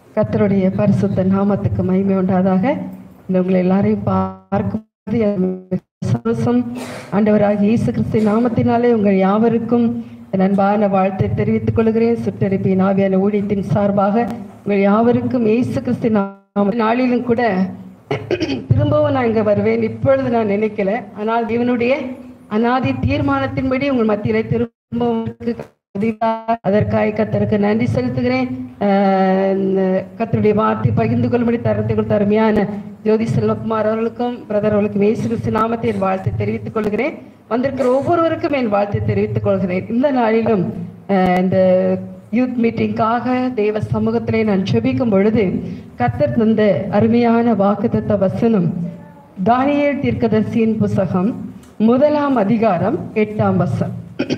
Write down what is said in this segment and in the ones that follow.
கர்த்தருடைய பரிசுத்த நாமத்துக்கு மகிமை உண்டாதாக இந்த உங்களை எல்லாரையும் பார்க்கும்போது எனக்கு சந்தோஷம் ஆண்டவராகிய இயேசு கிறிஸ்து நாமத்தினாலே உங்கள் யாவருக்கும் என் அன்பான வாழ்த்தை தெரிவித்துக் கொள்கிறேன் சுற்றறிப்பின் ஆவியான ஊழியத்தின் சார்பாக உங்கள் யாவருக்கும் இயேசு கிறிஸ்து நாம நாளிலும் கூட திரும்பவும் நான் இங்க வருவேன் இப்பொழுது நான் நினைக்கல ஆனால் இவனுடைய அனாதி தீர்மானத்தின்படி உங்கள் மத்தியிலே திரும்பவும் அதற்காக கத்தருக்கு நன்றி செலுத்துகிறேன் ஆஹ் இந்த கத்தருடைய வார்த்தை பகிர்ந்து கொள்ளும்படி தரத்தை கொடுத்த அருமையான ஜோதி செல்வகுமார் அவர்களுக்கும் பிரதர் அவர்களுக்கும் இயேசு கிறிஸ்து நாமத்தை என் வாழ்த்தை தெரிவித்துக் கொள்கிறேன் வந்திருக்கிற ஒவ்வொருவருக்கும் என் வாழ்த்தை தெரிவித்துக் கொள்கிறேன் இந்த நாளிலும் ஆஹ் இந்த யூத் மீட்டிங்காக தெய்வ சமூகத்திலே நான் ஜெபிக்கும் பொழுது கத்தர் தந்த அருமையான வாக்குத்தத்த வசனம் தானியேல் தீர்க்கதரிசியின் புஸ்தகம் முதலாம் அதிகாரம் எட்டாம் வசனம்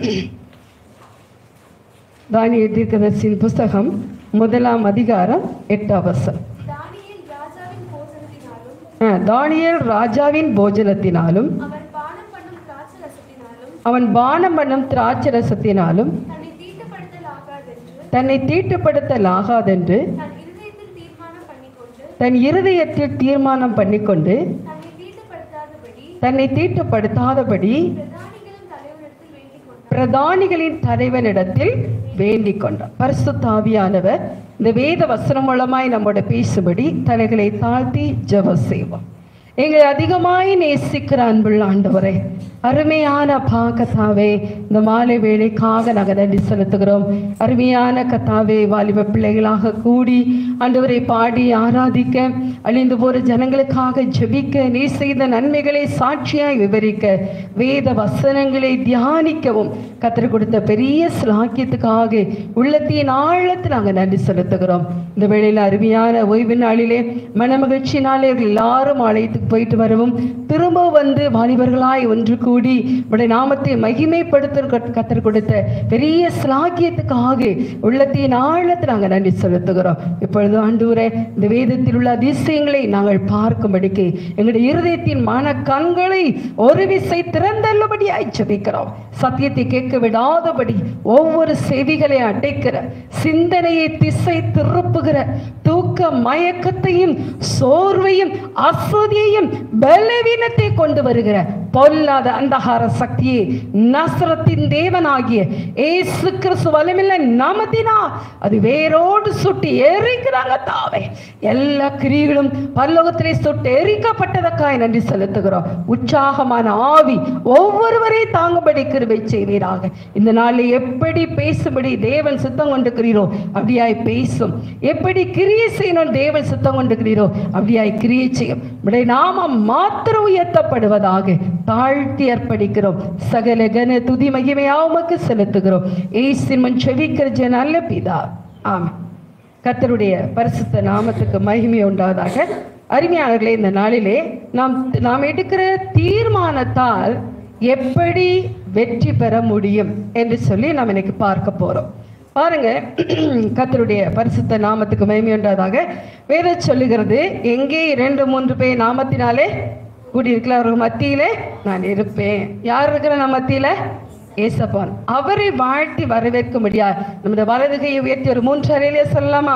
தானியேல் தீர்க்கதரிசியின் புஸ்தகம் முதலாம் அதிகாரம் எட்டாம் வசனம் தானியேல் ராஜாவின் போஜனத்தினாலும் ஆ, தானியேல் ராஜாவின் போஜனத்தினாலும் அவன் பானம் பண்ணும் திராட்சரசத்தினாலும் அவன் பானம் பண்ணும் திராட்சரசத்தினாலும் தன்னை தீட்டுப்படுத்தலாகாதென்று தன்னை தீட்டுப்படுத்தலாகாதென்று தன் இருதயத்தில் தீர்மானம் பண்ணிக்கொண்டு தன் இருதயத்தில் தீர்மானம் பண்ணிக்கொண்டு தன்னை தீட்டுப்படுத்தாதபடி தன்னை தீட்டுப்படுத்தாதபடி பிரதானிகளும் தலைவரிடத்தில் வேண்டிக் கொண்டான் பிரதானிகளின் தலைவனிடத்தில் வேண்டிக் கொண்டார் பரிசுத்த ஆவியானவர் இந்த வேத வசனம் மூலமாய் நம்மோட பேசும்படி தலைகளை தாழ்த்தி ஜெப செய்வோம் எங்களை அதிகமாய் நேசிக்கிற அன்புள்ள ஆண்டவரே அருமையான பா கத்தாவே இந்த மாலை வேலைக்காக நாங்கள் நன்றி செலுத்துகிறோம் அருமையான கத்தாவே வாலிப பிள்ளைகளாக கூடி ஆண்டவரை பாடி ஆராதிக்க அழிந்து போற ஜனங்களுக்காக ஜெபிக்க நீ செய்த நன்மைகளை சாட்சியாய் விவரிக்க வேத வசனங்களை தியானிக்கவும் கத்தர் கொடுத்த பெரிய சிலாக்கியத்துக்காக உள்ளத்தின் ஆழத்தில் நாங்கள் நன்றி செலுத்துகிறோம் இந்த வேளையில் அருமையான ஓய்வு நாளிலே மனமகிழ்ச்சினாலே இவர்கள் எல்லாரும் ஆலயத்துக்கு போயிட்டு வரவும் திரும்ப வந்து வாலிபர்களாய் ஒன்று கூடி உடைய நாமத்தை மகிமைப்படுத்த கத்தர் கொடுத்த பெரிய சிலாக்கியத்துக்காக உள்ளத்தின் ஆழத்தில் நாங்கள் நன்றி செலுத்துகிறோம் இப்பொழுது ஆண்டவரே இந்த வேதத்தில் உள்ள அதிசயங்களை நாங்கள் பார்க்கும்படிக்கு எங்களுடைய இருதயத்தின் மன கண்களை ஒரு விசை திறந்தள்ளபடியாய் ஜெபிக்கிறோம் சத்தியத்தை கேட்க விடாதபடி ஒவ்வொரு செவிகளை அடைக்கிற சிந்தனையை திசை திருப்புகிற தூக்க மயக்கத்தையும் சோர்வையும் அசதியையும் பலவீனத்தை கொண்டு வருகிற பொல்லாத அந்தகார சக்தியை நசரத்தின் தேவனாகிய ஏசு கிறிஸ்து வலிமில்ல நாமத்தினா அது வேரோடு சுட்டி எரிக்கிறாங்க தாவே எல்லா கிரிகளும் பரலோகத்திலே சுட்டு எரிக்கப்பட்டதற்காய் நன்றி செலுத்துகிறோம் உற்சாகமான ஆவி ஒவ்வொருவரை தாங்கும்படி கிருபை செய்வீராக இந்த நாளில் எப்படி பேசும்படி தேவன் சுத்தம் கொண்டுக்கிறீரோ அப்படியாய் பேசும் எப்படி கிரியை செய்யணும் தேவன் சுத்தம் கொண்டுக்கிறீரோ அப்படியாய் கிரியை செய்யும் உடைய நாமம் மாத்திரம் உயர்த்தப்படுவதாக தாழ்த்தி அர்ப்பணிக்கிறோம் சகல கன துதி மகிமையா உமக்கு செலுத்துகிறோம் ஏசின் முன் செவிக்கிற ஜன நல்ல பிதா ஆமென் கர்த்தருடைய பரிசுத்த நாமத்துக்கு மகிமை உண்டாதாக அருமையாளர்களே இந்த நாளிலே நாம் நாம் எடுக்கிற தீர்மானத்தால் எப்படி வெற்றி பெற முடியும் என்று சொல்லி நாம் இன்னைக்கு பார்க்க போறோம் பாருங்க கர்த்தருடைய பரிசுத்த நாமத்துக்கு மகிமை உண்டாதாக வேத சொல்லுகிறது எங்கே இரண்டு மூன்று பேர் நாமத்தினாலே கூடியிருக்கல அவர்கள் மத்தியிலே நான் இருப்பேன் யார் இருக்கிற நம்ம மத்தியில ஏசப்பான் அவரை வாழ்த்தி வரவேற்க முடியாது நம்முடைய வலது கையை உயர்த்தி ஒரு மூன்று அலையிலே சொல்லலாமா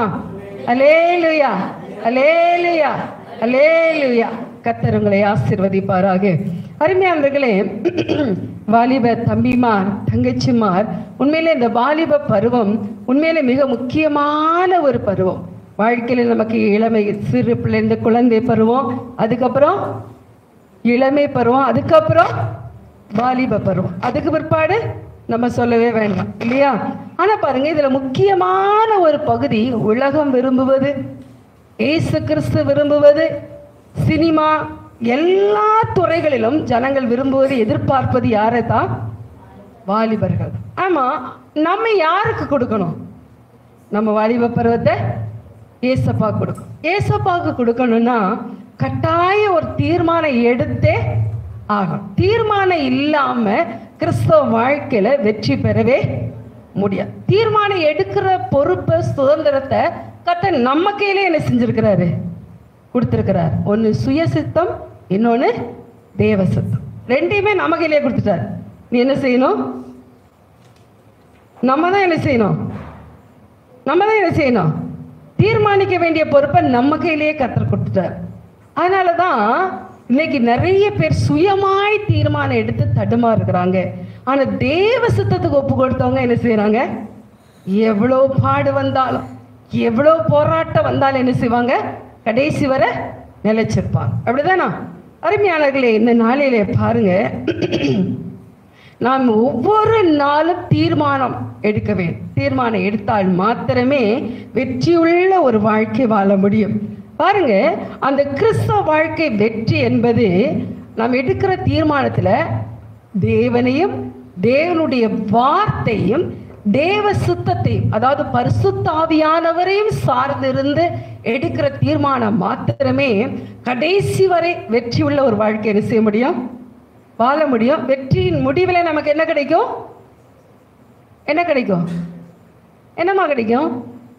அலேலுயா அலேலுயா அலேலுயா கத்தர் உங்களை ஆசீர்வதிப்பாராக அருமையானவர்களே வாலிப தம்பிமார் தங்கச்சிமார் உண்மையிலே இந்த வாலிப பருவம் உண்மையிலே மிக முக்கியமான ஒரு பருவம் வாழ்க்கையில் நமக்கு இளமை சிறு பிள்ளை இந்த குழந்தை பருவம் அதுக்கப்புறம் இளமை பருவம் அதுக்கப்புறம் வாலிப பருவம் அதுக்கு பிற்பாடு நம்ம சொல்லவே வேண்டாம் இல்லையா ஆனா பாருங்க இதுல முக்கியமான ஒரு பகுதி உலகம் விரும்புவது இயேசு கிறிஸ்து விரும்புவது சினிமா எல்லா துறைகளிலும் ஜனங்கள் விரும்புவது எதிர்பார்ப்பது யாரை தான் வாலிபர்கள் ஆமா நம்ம யாருக்கு கொடுக்கணும் நம்ம வாலிப பருவத்தை ஏசப்பா கொடுக்கும் ஏசப்பாவுக்கு கொடுக்கணும்னா கட்டாய ஒரு தீர்மானம் எடுத்தே ஆகும் தீர்மானம் இல்லாம கிறிஸ்தவ வாழ்க்கையில வெற்றி பெறவே முடியாது தீர்மானம் எடுக்கிற பொறுப்பு சுதந்திரத்தை கத்த நம்ம கையில என்ன செஞ்சிருக்கிறாரு கொடுத்திருக்கிறார் ஒன்னு சுய சித்தம் இன்னொன்னு தேவ சித்தம் ரெண்டையுமே நம்ம கையிலே கொடுத்துட்டார் நீ என்ன செய்யணும் நம்ம தான் என்ன செய்யணும் நம்ம தான் என்ன செய்யணும் தீர்மானிக்க வேண்டிய பொறுப்பை நம்ம கையிலேயே கத்தர் கொடுத்துட்டார் அதனால தான் இன்னைக்கு நிறைய பேர் சுயமாய் தீர்மானம் எடுத்து தடுமா இருக்கிறாங்க ஆனா தேவ சித்தத்துக்கு ஒப்பு கொடுத்தவங்க என்ன செய்றாங்க எவ்வளோ பாடு வந்தாலும் எவ்வளோ போராட்டம் வந்தாலும் என்ன செய்வாங்க கடைசி வரை நிலைச்சிருப்பாங்க அப்படிதானா அருமையானவர்களே இந்த நாளிலே பாருங்க நாம் ஒவ்வொரு நாளும் தீர்மானம் எடுக்க வேண்டும் தீர்மானம் எடுத்தால் மாத்திரமே வெற்றியுள்ள ஒரு வாழ்க்கை வாழ முடியும் பாருங்க அந்த கிறிஸ்தவ வாழ்க்கை வெற்றி என்பது நாம் எடுக்கிற தீர்மானத்துல தேவனையும் தேவனுடைய வார்த்தையும் தேவ சுத்தத்தையும் அதாவது பரிசுத்தாவியானவரையும் சார்ந்திருந்து எடுக்கிற தீர்மானம் மாத்திரமே கடைசி வரை வெற்றியுள்ள ஒரு வாழ்க்கை என்ன செய்ய முடியும் வாழ முடியும் வெற்றியின் முடிவில் நமக்கு என்ன கிடைக்கும் என்ன கிடைக்கும் என்னம்மா கிடைக்கும்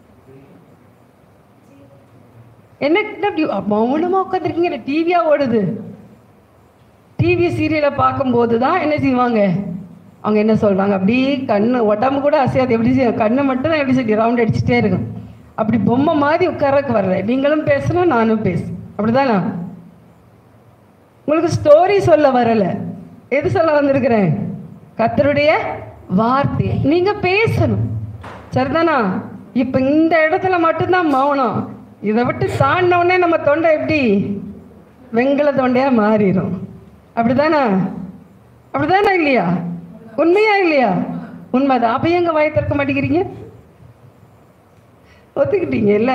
என்ன என்ன இப்படி மௌனமா உட்காந்துருக்கீங்க டிவியா ஓடுது டிவி சீரியலை பார்க்கும்போது தான் என்ன செய்வாங்க அவங்க என்ன சொல்றாங்க அப்படி கண்ணு உடம்பு கூட அசையாது எப்படி செய்யும் கண்ணு மட்டும் தான் எப்படி செய்யும் ரவுண்ட் அடிச்சுட்டே இருக்கும் அப்படி பொம்மை மாதிரி உட்காரக்கு வரல நீங்களும் பேசணும் நானும் பேசணும் அப்படிதானா உங்களுக்கு ஸ்டோரி சொல்ல வரல எது சொல்ல வந்திருக்கிறேன் கத்தருடைய வார்த்தை நீங்க பேசணும் சரிதானா இப்ப இந்த இடத்துல மட்டும்தான் மௌனம் இதை விட்டு தாண்டின உடனே நம்ம தொண்டை எப்படி வெங்கல தொண்டையா மாறிடும் அப்படிதானா அப்படிதானா இல்லையா உண்மையா இல்லையா உண்மைதான் அப்ப எங்க வாய் திறக்க மாட்டேங்கிறீங்க ஒத்துக்கிட்டீங்க இல்ல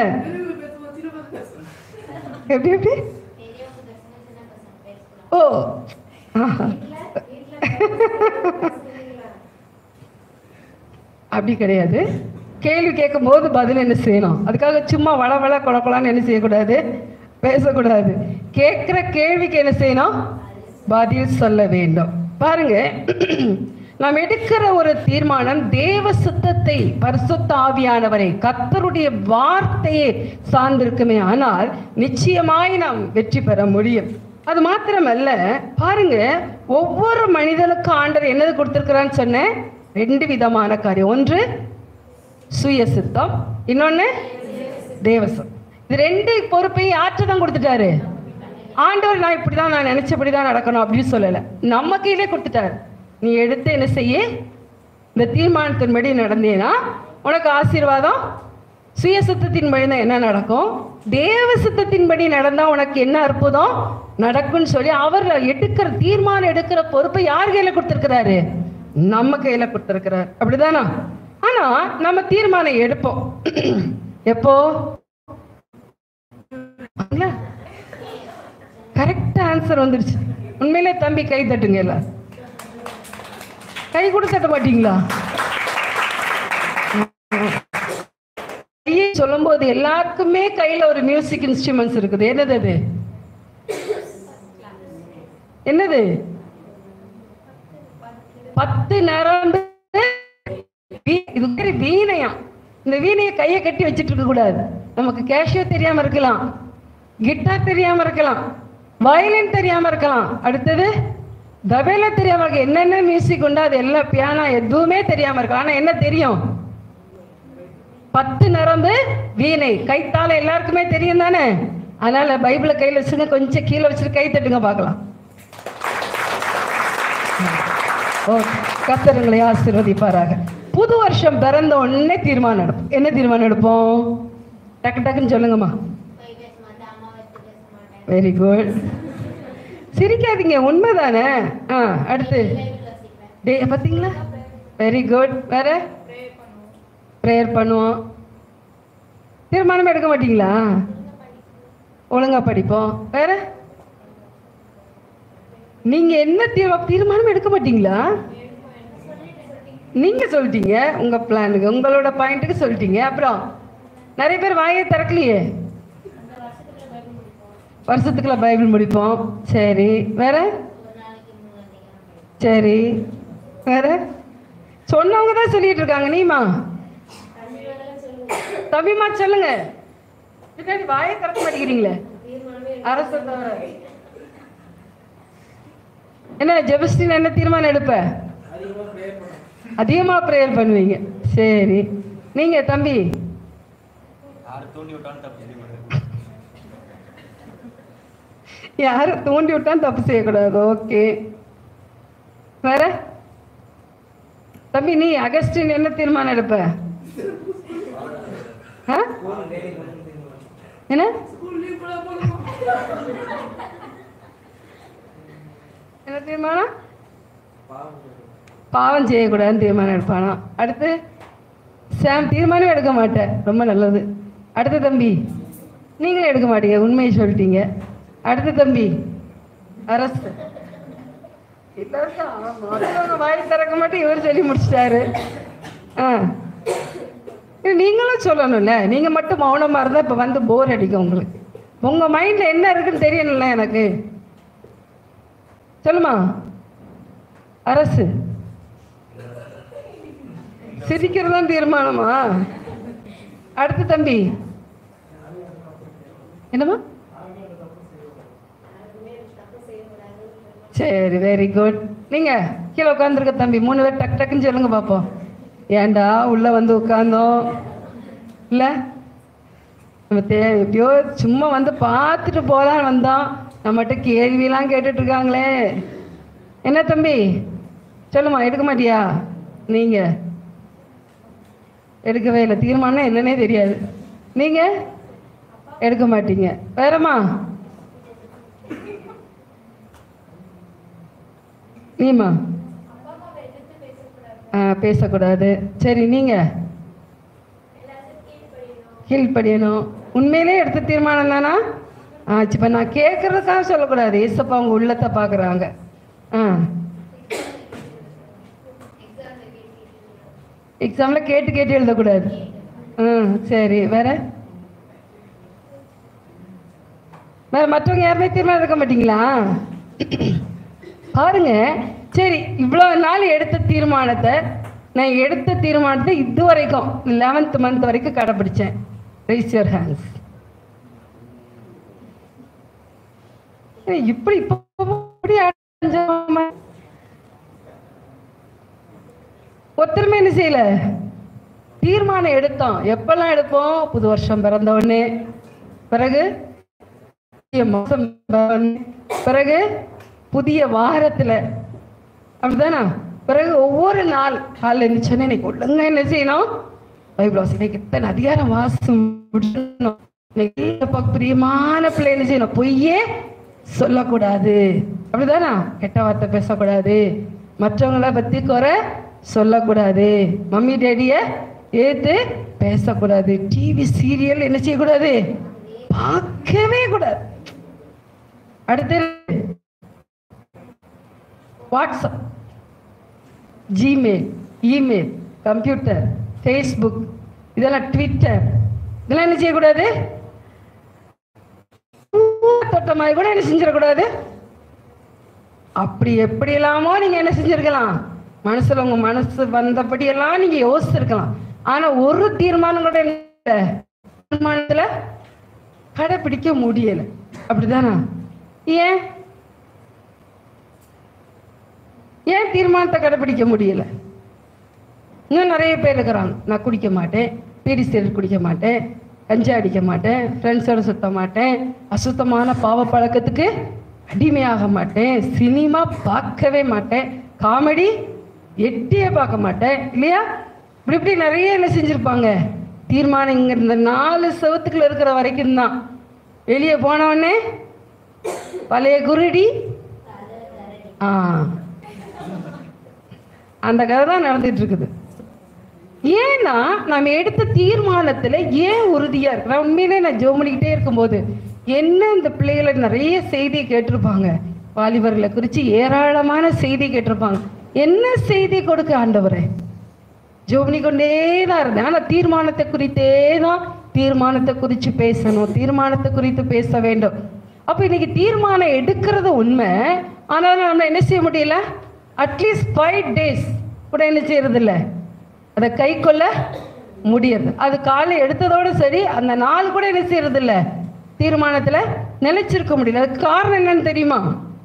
எப்படி எப்படி ஓ ஆஹா. அப்படி கிடையாது கேள்வி கேட்கும் போது பதில் என்ன செய்யணும் அதுக்காக சும்மா வள வள கொல கொலான்னு என்ன செய்யக்கூடாது பேசக்கூடாது கேட்குற கேள்விக்கு என்ன செய்யணும் பதில் சொல்ல வேண்டும் பாருங்க நாம் எடுக்கிற ஒரு தீர்மானம் தேவ சுத்தத்தை பரிசுத்த ஆவியானவரை கர்த்தருடைய வார்த்தையை சார்ந்திருக்குமே ஆனால் நிச்சயமாய் நாம் வெற்றி பெற முடியும் அது மாத்திரமல்ல பாருங்க ஒவ்வொரு மனிதனுக்கும் ஆண்டவர் என்னது கொடுத்திருக்கிறான்னு சொன்னேன் ரெண்டு விதமான காரியம் ஒன்று சுய சித்தம் இன்னொன்னு தேவசம் இது ரெண்டு பொறுப்பையும் யார்கிட்ட தான் கொடுத்துட்டாரு ஆண்டவர் நான் இப்படிதான் நான் நினைச்சபடி தான் நடக்கணும் அப்படின்னு சொல்லல நம்ம கையிலே கொடுத்துட்டாரு நீ எடுத்து என்ன செய்ய இந்த தீர்மானத்தின்படி நடந்தேன்னா உனக்கு ஆசீர்வாதம் சுய சித்தத்தின்படி தான் என்ன நடக்கும் தேவ சித்தத்தின்படி நடந்தா உனக்கு என்ன அற்புதம் நடக்கும்னு சொல்லி அவர் எடுக்கிற தீர்மானம் எடுக்கிற பொறுப்பை யார் கையில கொடுத்திருக்கிறாரு நம்ம கையில கொடுத்திருக்கிறார் அப்படிதானா ஆனா நம்ம தீர்மானம் எடுப்போம் எப்போ கரெக்டா ஆன்சர் வந்துருச்சு உண்மையிலே தம்பி கை தட்டுங்க எல்லாம் கை கூட தட்ட மாட்டீங்களா கையை சொல்லும்போது எல்லாருக்குமே கையில ஒரு மியூசிக் இன்ஸ்ட்ருமெண்ட்ஸ் இருக்குது என்னது அது என்னது பத்து நரம்பு வீ- இது பேரு வீணையா இந்த வீணையை கையை கட்டி வச்சிட்டு இருக்க கூடாது நமக்கு கேஷியோ தெரியாம இருக்கலாம் கிட்டார் தெரியாம இருக்கலாம் வயலின் தெரியாம இருக்கலாம் அடுத்தது தபேலா தெரியாம இருக்க என்னென்ன மியூசிக் உண்டோ அது எல்லாம் பியானோ எதுவுமே தெரியாம இருக்கலாம் ஆனா என்ன தெரியும் பத்து நரம்பு வீணை கைத்தால எல்லாருக்குமே தெரியும் தானே அதனால பைபிளை கையில வச்சுங்க கொஞ்சம் கீழே வச்சுட்டு கை தட்டுங்க பார்க்கலாம் ஓ கத்தருங்களை ஆசீர்வதிப்பாராக புது வருஷம் பிறந்த உடனே தீர்மானம் எடுப்போம் என்ன தீர்மானம் எடுப்போம் டக்கு டக்குன்னு சொல்லுங்கம்மா வெரி குட் சிரிக்காதீங்க உண்மைதானே ஆ அடுத்து டே பார்த்தீங்களா வெரி குட் வேற ப்ரேயர் பண்ணுவோம் தீர்மானம் எடுக்க மாட்டீங்களா ஒழுங்கா படிப்போம் வேற நீங்க என்ன தீர்மா தீர்மானம் எடுக்க மாட்டீங்களா நீங்க சொல்லிட்டீங்க உங்க பிளானுக்கு உங்களோட பாயிண்ட்டுக்கு சொல்லிட்டீங்க அப்புறம் நிறைய பேர் வாயை திறக்கலையே வருஷத்துக்குள்ள பைபிள் முடிப்போம் சரி வேற சரி வேற சொன்னவங்க தான் சொல்லிட்டு இருக்காங்க நீமா தம்பிமா சொல்லுங்க பின்னாடி வாயை திறக்க மாட்டேங்கிறீங்களே அரசு தவிர என்ன ஜெபஸ்டின் என்ன தீர்மானம் எடுப்ப அதிகமா ப்ரேயர் பண்ணுவீங்க சரி நீங்க தம்பி யார் தூண்டி விட்டாலும் தப்பு செய்யக்கூடாது யாரை தூண்டி விட்டாலும் தப்பு செய்யக்கூடாது ஓகே வேற தம்பி நீ அகஸ்டின் என்ன தீர்மானம் எடுப்ப ஆ? என்ன என்ன தீர்மானம் பாவம் செய்யக்கூடாதுன்னு தீர்மானம் எடுப்பானா அடுத்து சாம் தீர்மானம் எடுக்க மாட்டேன் ரொம்ப நல்லது அடுத்த தம்பி நீங்களும் எடுக்க மாட்டீங்க உண்மையை சொல்லிட்டீங்க அடுத்த தம்பி அரசு எல்லாருக்கும் ஆமா. மற்றவங்க வாய் திறக்க மாட்டேன் இவர் சொல்லி முடிச்சிட்டாரு ஆ இது நீங்களும் சொல்லணும்ல நீங்க மட்டும் மௌனமா இருந்தா இப்ப வந்து போர் அடிக்கும் உங்களுக்கு உங்க மைண்ட்ல என்ன இருக்குன்னு தெரியணும்ல எனக்கு சொல்லுமா அரசு சிரிக்கிறது தான் தீர்மானமா அடுத்து தம்பி என்னம்மா சரி வெரி குட் நீங்க கீழே உட்காந்துருக்க தம்பி மூணு பேர் டக் டக்குன்னு சொல்லுங்க பார்ப்போம் ஏன்டா உள்ள வந்து உட்காந்தோம் இல்ல நம்ம தே எப்படியோ சும்மா வந்து பார்த்துட்டு போகலான்னு வந்தோம் நம்மகிட்ட கேள்வியெல்லாம் கேட்டுட்டு இருக்காங்களே என்ன தம்பி சொல்லுமா எடுக்க மாட்டியா நீங்க எடுக்கவே இல்லை தீர்மானம் என்னன்னே தெரியாது நீங்க எடுக்க மாட்டீங்க வேறம்மா நீமா ஆ பேசக்கூடாது சரி நீங்க கீழ்ப்படியணும் உண்மையிலே எடுத்த தீர்மானம் தானா ஆ இப்போ நான் கேட்கறதுக்காக சொல்லக்கூடாது ஏசப்பா அவங்க உள்ளத்தை பார்க்குறாங்க ஆ எக்ஸாமில் கேட்டு கேட்டு எழுதக்கூடாது ம் சரி வேற வேற மற்றவங்க யாருமே தீர்மானம் எடுக்க மாட்டீங்களா பாருங்க சரி இவ்வளோ நாள் எடுத்த தீர்மானத்தை நான் எடுத்த தீர்மானத்தை இது வரைக்கும் லெவன்த் மந்த் வரைக்கும் கடைப்பிடிச்சேன் ரைஸ் யுவர் ஹேண்ட்ஸ் இப்படி இப்போ இப்படி அடைஞ்சோமே. ஒருத்தருமே என்ன செய்யல தீர்மானம் எடுத்தோம் எப்பெல்லாம் எடுப்போம் புது வருஷம் பிறந்த உடனே பிறகு புதிய மாசம் பிறந்த உடனே, பிறகு புதிய வாரத்துல அப்படிதானா பிறகு ஒவ்வொரு நாள் காலைல இருந்துச்சுன்னா இன்னைக்கு ஒழுங்கா என்ன செய்யணும் பைபிள் வாசி இன்னைக்கு இத்தனை அதிகாரம் வாசம் முடிச்சணும் இன்னைக்கு அப்பா பிரியமான பிள்ளை என்ன செய்யணும் பொய்யே சொல்லக்கூடாது அப்படிதானா கெட்ட வார்த்தை பேசக்கூடாது மற்றவங்கள பத்தி குறை சொல்லக்கூடாது மம்மி டேடிய ஏத்து பேசக்கூடாது டிவி சீரியல் என்ன செய்யக்கூடாது பார்க்கவே கூடாது அடுத்து WhatsApp Gmail email computer Facebook இதெல்லாம் ட்விட்டர் இதெல்லாம் என்ன செய்யக்கூடாது தொட்ட மாதிரி கூட என்ன செஞ்சிடக்கூடாது அப்படி எப்படி எல்லாமோ நீங்க என்ன செஞ்சிருக்கலாம் மனசுல உங்க மனசு வந்தபடி எல்லாம் நீங்க யோசிச்சிருக்கலாம் ஆனா ஒரு தீர்மானம் கூட என்ன இல்ல. தீர்மானத்துல கடைபிடிக்க முடியல அப்படிதானா ஏன் ஏன் தீர்மானத்தை கடைபிடிக்க முடியல இன்னும் நிறைய பேர் இருக்கிறாங்க நான் குடிக்க மாட்டேன் பீடி சிகரெட் குடிக்க மாட்டேன் கஞ்சா அடிக்க மாட்டேன் ஃப்ரெண்ட்ஸோட சுத்த மாட்டேன் அசுத்தமான பாவ பழக்கத்துக்கு அடிமையாக மாட்டேன் சினிமா பார்க்கவே மாட்டேன் காமெடி எட்டியே பார்க்க மாட்டேன் இல்லையா இப்படி இப்படி நிறைய என்ன செஞ்சுருப்பாங்க தீர்மானம் இங்க இந்த நாலு செவத்துக்குள்ள இருக்கிற வரைக்கும் தான் வெளியே போனவொடனே பழைய குருடி ஆ அந்த கதை தான் நடந்துட்டு இருக்குது ஏன்னா நம்ம எடுத்த தீர்மானத்துல ஏன் உறுதியா இருக்கு நான் உண்மையிலே நான் ஜோ பண்ணிக்கிட்டே இருக்கும்போது என்ன இந்த பிள்ளைகளை நிறைய செய்தி கேட்டிருப்பாங்க வாலிபர்களை குறித்து ஏராளமான செய்தி கேட்டிருப்பாங்க என்ன செய்தி கொடுக்க ஆண்டவரே ஜோபனி கொண்டே தான் இருந்தேன் ஆனால் தீர்மானத்தை குறித்தே தான் தீர்மானத்தை குறித்து பேசணும் தீர்மானத்தை குறித்து பேச வேண்டும் அப்போ இன்னைக்கு தீர்மானம் எடுக்கிறது உண்மை ஆனால் நம்ம என்ன செய்ய முடியல அட்லீஸ்ட் ஃபைவ் டேஸ் கூட என்ன செய்யறது இல்ல அதை கை கொள்ள முடியாது அது காலை எடுத்ததோட சரி அந்த நாள் கூட என்ன செய்யறது இல்ல தீர்மானத்துல நிலைச்சிருக்க முடியல அதுக்கு காரணம் என்னன்னு தெரியுமா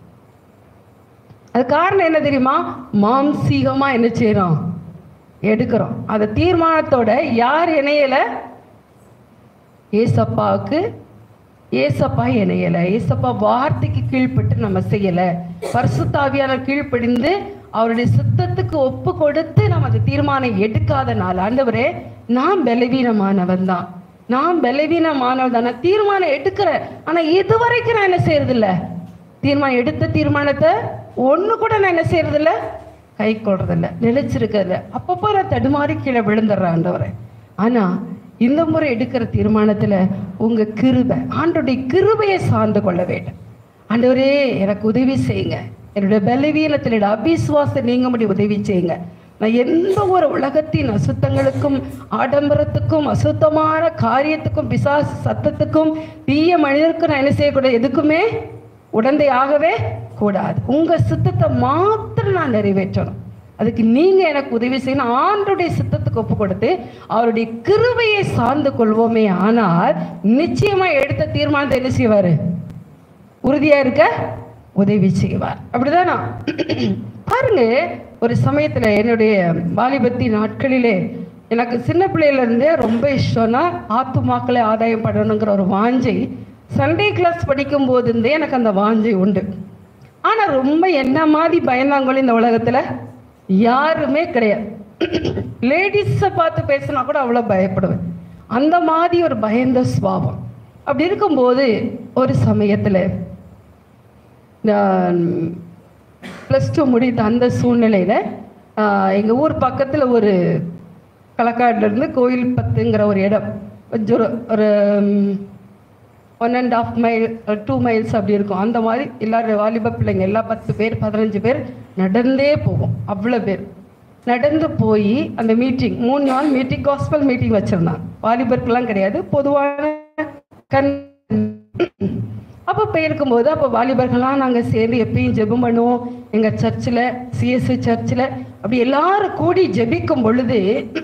அது காரணம் என்ன தெரியுமா மாம்சீகமா என்ன செய்றோம் எடுக்கிறோம் அந்த தீர்மானத்தோட யார் இணையல ஏசப்பாவுக்கு ஏசப்பா இணையலை ஏசப்பா வார்த்தைக்கு கீழ்ப்பட்டு நம்ம செய்யலை பரிசுத்தாவியான கீழ்ப்படிந்து அவருடைய சித்தத்துக்கு ஒப்பு கொடுத்து நம்ம அந்த தீர்மானம் எடுக்காதனால ஆண்டவரே நான் பலவீனமானவன் தான் நான் பலவீனமானவன் தான் நான் தீர்மானம் எடுக்கிறேன் ஆனா இது வரைக்கும் நான் என்ன செய்யறதில்ல தீர்மானம் எடுத்த தீர்மானத்தை ஒண்ணு கூட நான் என்ன செய்யறதில்ல கை கொள்றதில்ல நிலைச்சிருக்கிறதில்ல அப்பப்போ நான் தடுமாறி கீழே விழுந்துடுறேன் ஆண்டவரே ஆனா இந்த முறை எடுக்கிற தீர்மானத்துல உங்க கிருபை ஆண்டோடைய கிருபையை சார்ந்து கொள்ள வேண்டும் ஆண்டவரே எனக்கு உதவி செய்யுங்க என்னுடைய பலவீனத்தில் என்னுடைய அபிசுவாசம் நீங்க முடியும் உதவி செய்யுங்க நான் எந்த ஒரு உலகத்தின் அசுத்தங்களுக்கும் ஆடம்பரத்துக்கும் அசுத்தமான காரியத்துக்கும் பிசாசு சத்தத்துக்கும் தீய மனிதருக்கும் நான் என்ன செய்யக்கூடாது எதுக்குமே உடந்தை ஆகவே கூடாது உங்க சித்தத்தை மாத்திரம் நான் நிறைவேற்றணும் அதுக்கு நீங்க எனக்கு உதவி செய்யணும் ஆண்டுடைய சித்தத்துக்கு ஒப்பு கொடுத்து அவருடைய கிருபையை சார்ந்து கொள்வோமே ஆனால் நிச்சயமா எடுத்த தீர்மானத்தை என்ன செய்வாரு உறுதியா இருக்க உதவி செய்வார் அப்படிதானா பாருங்க ஒரு சமயத்துல என்னுடைய வாலிபத்தி நாட்களிலே எனக்கு சின்ன பிள்ளையில இருந்தே ரொம்ப இஷ்டம்னா ஆத்துமாக்களை ஆதாயம் பண்ணணுங்கிற ஒரு வாஞ்சை சண்டே கிளாஸ் படிக்கும் போது இருந்தே எனக்கு அந்த வாஞ்சை உண்டு ஆனா ரொம்ப என்ன மாதிரி பயந்தாங்கோலி இந்த உலகத்துல யாருமே கிடையாது லேடிஸை பார்த்து பேசினா கூட அவ்வளோ பயப்படுவேன் அந்த மாதிரி ஒரு பயந்த சுபாவம் அப்படி இருக்கும்போது ஒரு சமயத்தில் நான் ப்ளஸ் டூ முடித்த அந்த சூழ்நிலையில் எங்கள் ஊர் பக்கத்தில் ஒரு களக்காடுலேருந்து கோயில் பத்துங்கிற ஒரு இடம் கொஞ்சம் ஒரு- ஒரு one and half mile two miles அப்படி இருக்கும் அந்த மாதிரி எல்லாரும் வாலிப பிள்ளைங்க எல்லா பத்து பேர் பதினஞ்சு பேர் நடந்தே போகும் அவ்வளோ பேர் நடந்து போய் அந்த மீட்டிங் மூணு நாள் மீட்டிங் காஸ்பல் மீட்டிங் வச்சுருந்தான் வாலிபருக்கெல்லாம் கிடையாது பொதுவான கண் அப்போ போயிருக்கும்போது அப்போ வாலிபர்கள்லாம் நாங்கள் சேர்ந்து எப்பயும் ஜெபம் பண்ணுவோம் எங்கள் சர்ச்சில் சிஎஸ்சி சர்ச்சில் அப்படி எல்லாரும் கூடி ஜெபிக்கும் பொழுது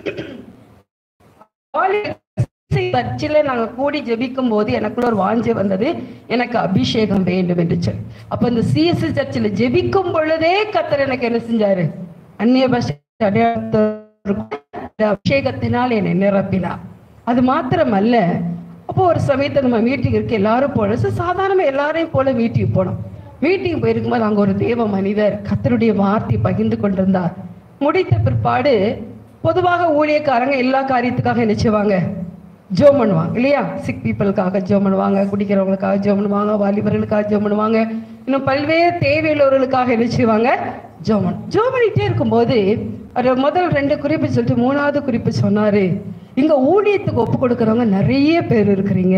சர்ச்சில் நாங்கள் கூடி ஜெபிக்கும் போது எனக்குள்ள ஒரு வாஞ்சை வந்தது எனக்கு அபிஷேகம் வேண்டும் என்று சொல்லி அப்போ இந்த சிஎஸ்சி சர்ச்சில் ஜெபிக்கும் பொழுதே கத்தர் எனக்கு என்ன செஞ்சாரு அந்நிய பாஷை அடையாளத்தோடு அபிஷேகத்தினால் என்னை நிரப்பினார் அது மாத்திரமல்ல அப்போ ஒரு சமயத்தில் நம்ம மீட்டிங் இருக்கு எல்லாரும் போனோம் So, சாதாரணமா எல்லாரையும் போல மீட்டிங் போனோம் மீட்டிங் போயிருக்கும்போது அங்க ஒரு தேவ மனிதர் கத்தருடைய வார்த்தை பகிர்ந்து கொண்டிருந்தார் முடித்த பிற்பாடு பொதுவாக ஊழியக்காரங்க எல்லா காரியத்துக்காக என்ன செய்வாங்க ஜோம் பண்ணுவாங்க இல்லையா சிக் பீப்புளுக்காக ஜோம் பண்ணுவாங்க குடிக்கிறவங்களுக்காக ஜோம் பண்ணுவாங்க வாலிபர்களுக்காக ஜோம் பண்ணுவாங்க இன்னும் பல்வேறு தேவையுள்ளவர்களுக்காக என்ன செய்வாங்க ஜோம் பண்ணு ஜோம் பண்ணிட்டே இருக்கும்போது அவர் முதல் ரெண்டு குறிப்பு சொல்லிட்டு மூணாவது குறிப்பு சொன்னாரு இங்க ஊழியத்துக்கு ஒப்பு கொடுக்கறவங்க நிறைய பேர் இருக்கிறீங்க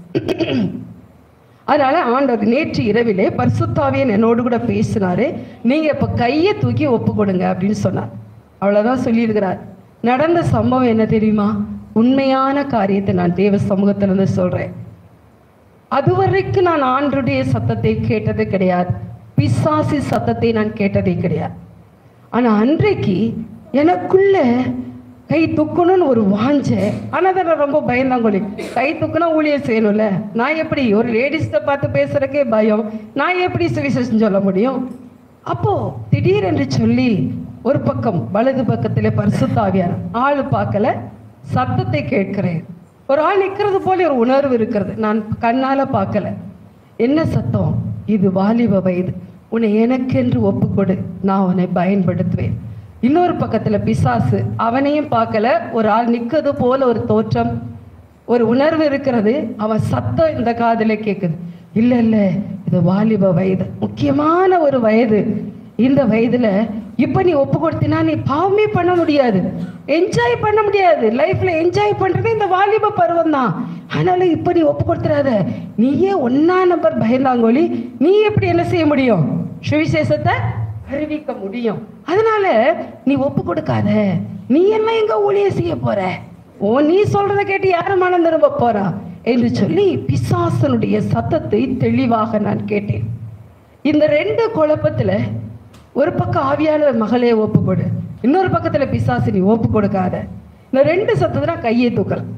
அதனால ஆண்டவர் நேற்று இரவிலே பரிசுத்தாவியன் என்னோடு கூட பேசினாரு நீங்க இப்ப கையை தூக்கி ஒப்பு கொடுங்க அப்படின்னு சொன்னார் அவ்வளவுதான் சொல்லியிருக்கிறார் நடந்த சம்பவம் என்ன தெரியுமா உண்மையான காரியத்தை நான் தேவ சமூகத்திலிருந்து சொல்றேன் அதுவரைக்கும் நான் ஆண்டுடைய சத்தத்தை கேட்டது கிடையாது பிசாசி சத்தத்தை நான் கேட்டதே கிடையாது ஆனா அன்றைக்கு எனக்குள்ள கை தூக்கணும்னு ஒரு வாஞ்ச ஆனா அதை நான் ரொம்ப பயந்தாங்கொழி கை தூக்குனா ஊழியர் செய்யணும்ல நான் எப்படி ஒரு லேடிஸ்ட பார்த்து பேசுறதுக்கே பயம் நான் எப்படி சுவிசேஷம் சொல்ல முடியும் அப்போ திடீரென்று சொல்லி ஒரு பக்கம் வலது பக்கத்திலே பரிசுத்தாவியான ஆள் பார்க்கல சத்தத்தை கேட்கிறேன் ஒரு ஆள் நிற்கிறது போல ஒரு உணர்வு இருக்கிறது நான் கண்ணால பார்க்கல என்ன சத்தம் இது வாலிப வயது உன்னை எனக்கென்று ஒப்புக்கொடு நான் உன்னை பயன்படுத்துவேன் இன்னொரு பக்கத்துல பிசாசு அவனையும் பார்க்கல ஒரு ஆள் நிற்கிறது போல ஒரு தோற்றம் ஒரு உணர்வு இருக்கிறது அவன் சத்தம் இந்த காதுல கேட்குது இல்ல இல்ல இது வாலிப வயது முக்கியமான ஒரு வயது இந்த வயதுல இப்ப நீ ஒப்பு கொடுத்தினா நீ பாவமே பண்ண முடியாது என்ஜாய் பண்ண முடியாது லைஃப்ல என்ஜாய் பண்றது இந்த வாலிப பருவம் தான் ஆனாலும் இப்ப நீ ஒப்பு கொடுத்துறாத நீயே ஒன்னா நம்பர் பயந்தாங்கோலி நீ எப்படி என்ன செய்ய முடியும் சுவிசேஷத்தை அறிவிக்க முடியும் அதனால நீ ஒப்பு கொடுக்காத நீ என்ன எங்க ஊழிய செய்ய போற ஓ நீ சொல்றத கேட்டு யாரு மனம் திரும்ப போறா என்று சொல்லி பிசாசனுடைய சத்தத்தை தெளிவாக நான் கேட்டேன் இந்த ரெண்டு குழப்பத்துல ஒரு பக்கம் ஆவியாளர் மகளே ஒப்பு கொடு இன்னொரு பக்கத்துல பிசாசு நீ ஒப்பு கொடுக்காத இந்த ரெண்டு சத்தத்தை நான் கையை தூக்கலாம்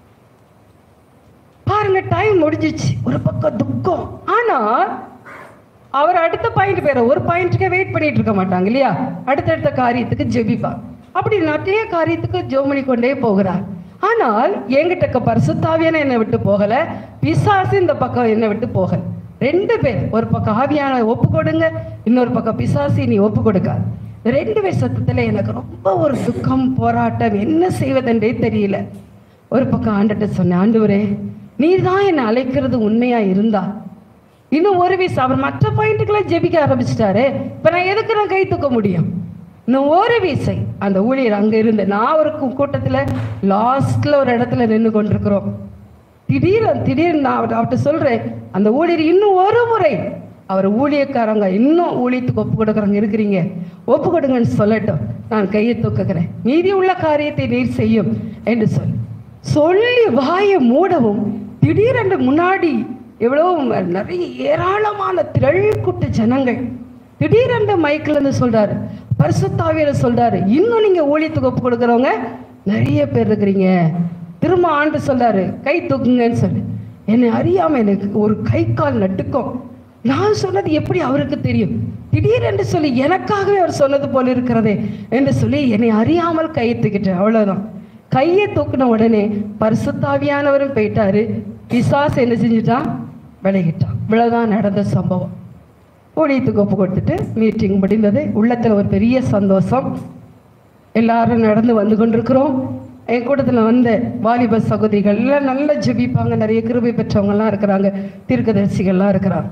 பாருங்க டைம் முடிஞ்சிச்சு ஒரு பக்கம் துக்கம் ஆனா அவர் அடுத்த பாயிண்ட் பேர ஒரு பாயிண்ட்டுக்கே வெயிட் பண்ணிட்டு இருக்க மாட்டாங்க இல்லையா அடுத்தடுத்த காரியத்துக்கு ஜெபிப்பா அப்படி நிறைய காரியத்துக்கு ஜெபம் பண்ணி கொண்டே போகிறார் ஆனால் என்கிட்ட இருக்க பரிசுத்தாவியான என்னை விட்டு போகல பிசாசு இந்த பக்கம் என்னை விட்டு போகல ரெண்டு பேர் ஒரு பக்கம் ஆவியான ஒப்பு கொடுங்க இன்னொரு பக்கம் பிசாசி நீ ஒப்பு கொடுக்காது ரெண்டு பேர் சத்தத்துல எனக்கு ரொம்ப ஒரு துக்கம் போராட்டம் என்ன செய்வதென்றே தெரியல ஒரு பக்கம் ஆண்டுகிட்ட சொன்னேன் ஆண்டவரே நீர் தான் என்னை அழைக்கிறது உண்மையா இருந்தா இன்னும் ஒரு வீஸ் அவர் மற்ற பாயிண்ட்டுக்கெல்லாம் ஜெபிக்க ஆரம்பிச்சிட்டாரு இப்போ நான் எதுக்கு நான் கை தூக்க முடியும் இன்னும் ஒரு வீசை அந்த ஊழியர் அங்கே இருந்து நான் ஒரு கூ- கூட்டத்துல லாஸ்ட்ல ஒரு இடத்துல நின்று கொண்டிருக்கிறோம் திடீர்னு திடீர்னு நான் அவர்ட்ட அவர்கிட்ட சொல்றேன் அந்த ஊழியர் இன்னும் ஒரு முறை அவர் ஊழியக்காரங்க இன்னும் ஊழியத்துக்கு ஒப்பு கொடுக்குறவங்க இருக்கிறீங்க ஒப்பு கொடுங்கன்னு சொல்லட்டும் நான் கையை தூக்குகிறேன் மீதி உள்ள காரியத்தை நீர் செய்யும் என்று சொல்லி சொல்லி வாயை மூடவும் திடீரென்று முன்னாடி எவ்வளோ நிறைய ஏராளமான திரள் கூட்ட ஜனங்கள் திடீரென்று மைக்கில் இருந்து சொல்றாரு பரிசுத்தாவியில சொல்றாரு இன்னும் நீங்க ஊழியத்துக்கு ஒப்பு கொடுக்குறவங்க நிறைய பேர் இருக்கிறீங்க திரும்ப ஆண்டு சொல்றாரு கை தூக்குங்கன்னு சொல்லி என்னை அறியாம எனக்கு ஒரு கை கால் நட்டுக்கும் நான் சொன்னது எப்படி அவருக்கு தெரியும் திடீரென்று சொல்லி எனக்காகவே அவர் சொன்னது போல இருக்கிறதே என்று சொல்லி என்னை அறியாமல் கையை தூக்கிட்டேன் அவ்வளவுதான் கையை தூக்குன உடனே பரிசுத்தாவியானவரும் போயிட்டாரு பிசாசு என்ன செஞ்சுட்டான் விலகிட்டான் இவ்வளவுதான் நடந்த சம்பவம் ஊழியத்துக்கு ஒப்பு கொடுத்துட்டு மீட்டிங் முடிந்தது உள்ளத்துல ஒரு பெரிய சந்தோஷம் எல்லாரும் நடந்து வந்து கொண்டிருக்கிறோம் என் கூட்டத்தில் வந்த வாலிப சகோதரிகள் எல்லாம் நல்லா ஜெபிப்பாங்க நிறைய கிருபை பெற்றவங்கலாம் இருக்கிறாங்க தீர்க்கதரிசிகள்லாம் இருக்கிறாங்க